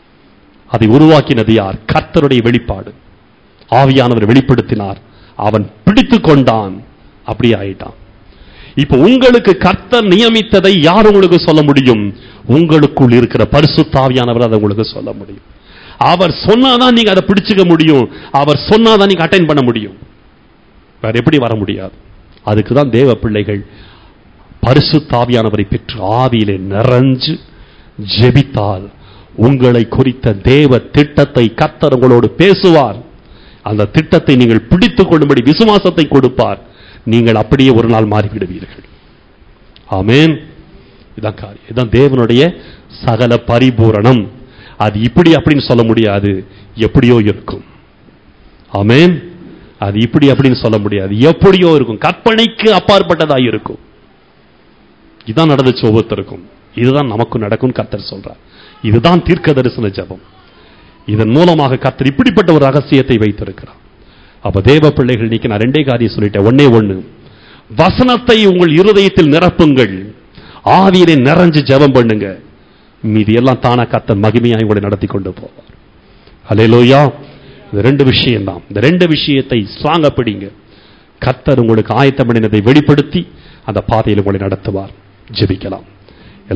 அதை உருவாக்கினது யார் கர்த்தருடைய வெளிப்பாடு ஆவியானவர் வெளிப்படுத்தினார் அவன் பிடித்து கொண்டான் அப்படி ஆயிட்டான் இப்ப உங்களுக்கு கர்த்தர் நியமித்ததை யார் உங்களுக்கு சொல்ல முடியும் உங்களுக்குள் இருக்கிற பரிசுத்தாவியானவர் அதை உங்களுக்கு சொல்ல முடியும் அவர் சொன்னாதான் நீங்க அதை பிடிச்சுக்க முடியும் அவர் சொன்னாதான் நீங்க அட்டைன் பண்ண முடியும் வேற எப்படி வர முடியாது அதுக்கு தான் தேவ பிள்ளைகள் பரிசுத்தாவியானவரை பெற்று ஆவியிலே நிறைஞ்சு ஜெபித்தால் உங்களை குறித்த தேவ திட்டத்தை கர்த்தர் உங்களோடு பேசுவார் அந்த திட்டத்தை நீங்கள் பிடித்துக் கொள்ளும்படி விசுவாசத்தை கொடுப்பார் நீங்கள் அப்படியே ஒரு நாள் மாறிவிடுவீர்கள் ஆமேன் இதான் காரியம் இதான் தேவனுடைய சகல பரிபூரணம் அது இப்படி அப்படின்னு சொல்ல முடியாது எப்படியோ இருக்கும் ஆமேன் அது இப்படி அப்படின்னு சொல்ல முடியாது எப்படியோ இருக்கும் கற்பனைக்கு அப்பாற்பட்டதா இருக்கும் இதான் நடந்துச்சு ஒவ்வொருத்தருக்கும் இதுதான் நமக்கு நடக்கும் கர்த்தர் சொல்றார் இதுதான் தீர்க்க தரிசன ஜபம் இதன் மூலமாக கர்த்தர் இப்படிப்பட்ட ஒரு ரகசியத்தை வைத்திருக்கிறார் அப்ப தேவ பிள்ளைகள் இன்னைக்கு நான் ரெண்டே காரியம் சொல்லிட்டேன் ஒன்னே ஒண்ணு வசனத்தை உங்கள் இருதயத்தில் நிரப்புங்கள் ஆவியிலே நிறைஞ்சு ஜெபம் பண்ணுங்க மீதி எல்லாம் தானா கர்த்தர் மகிமையாய் உங்களை நடத்தி கொண்டு போவார் அலையலோயா இந்த ரெண்டு விஷயம் தான் இந்த ரெண்டு விஷயத்தை ஸ்ட்ராங்கா பிடிங்க கர்த்தர் உங்களுக்கு ஆயத்தம் பண்ணினதை வெளிப்படுத்தி அந்த பாதையில் உங்களை நடத்துவார் ஜெபிக்கலாம்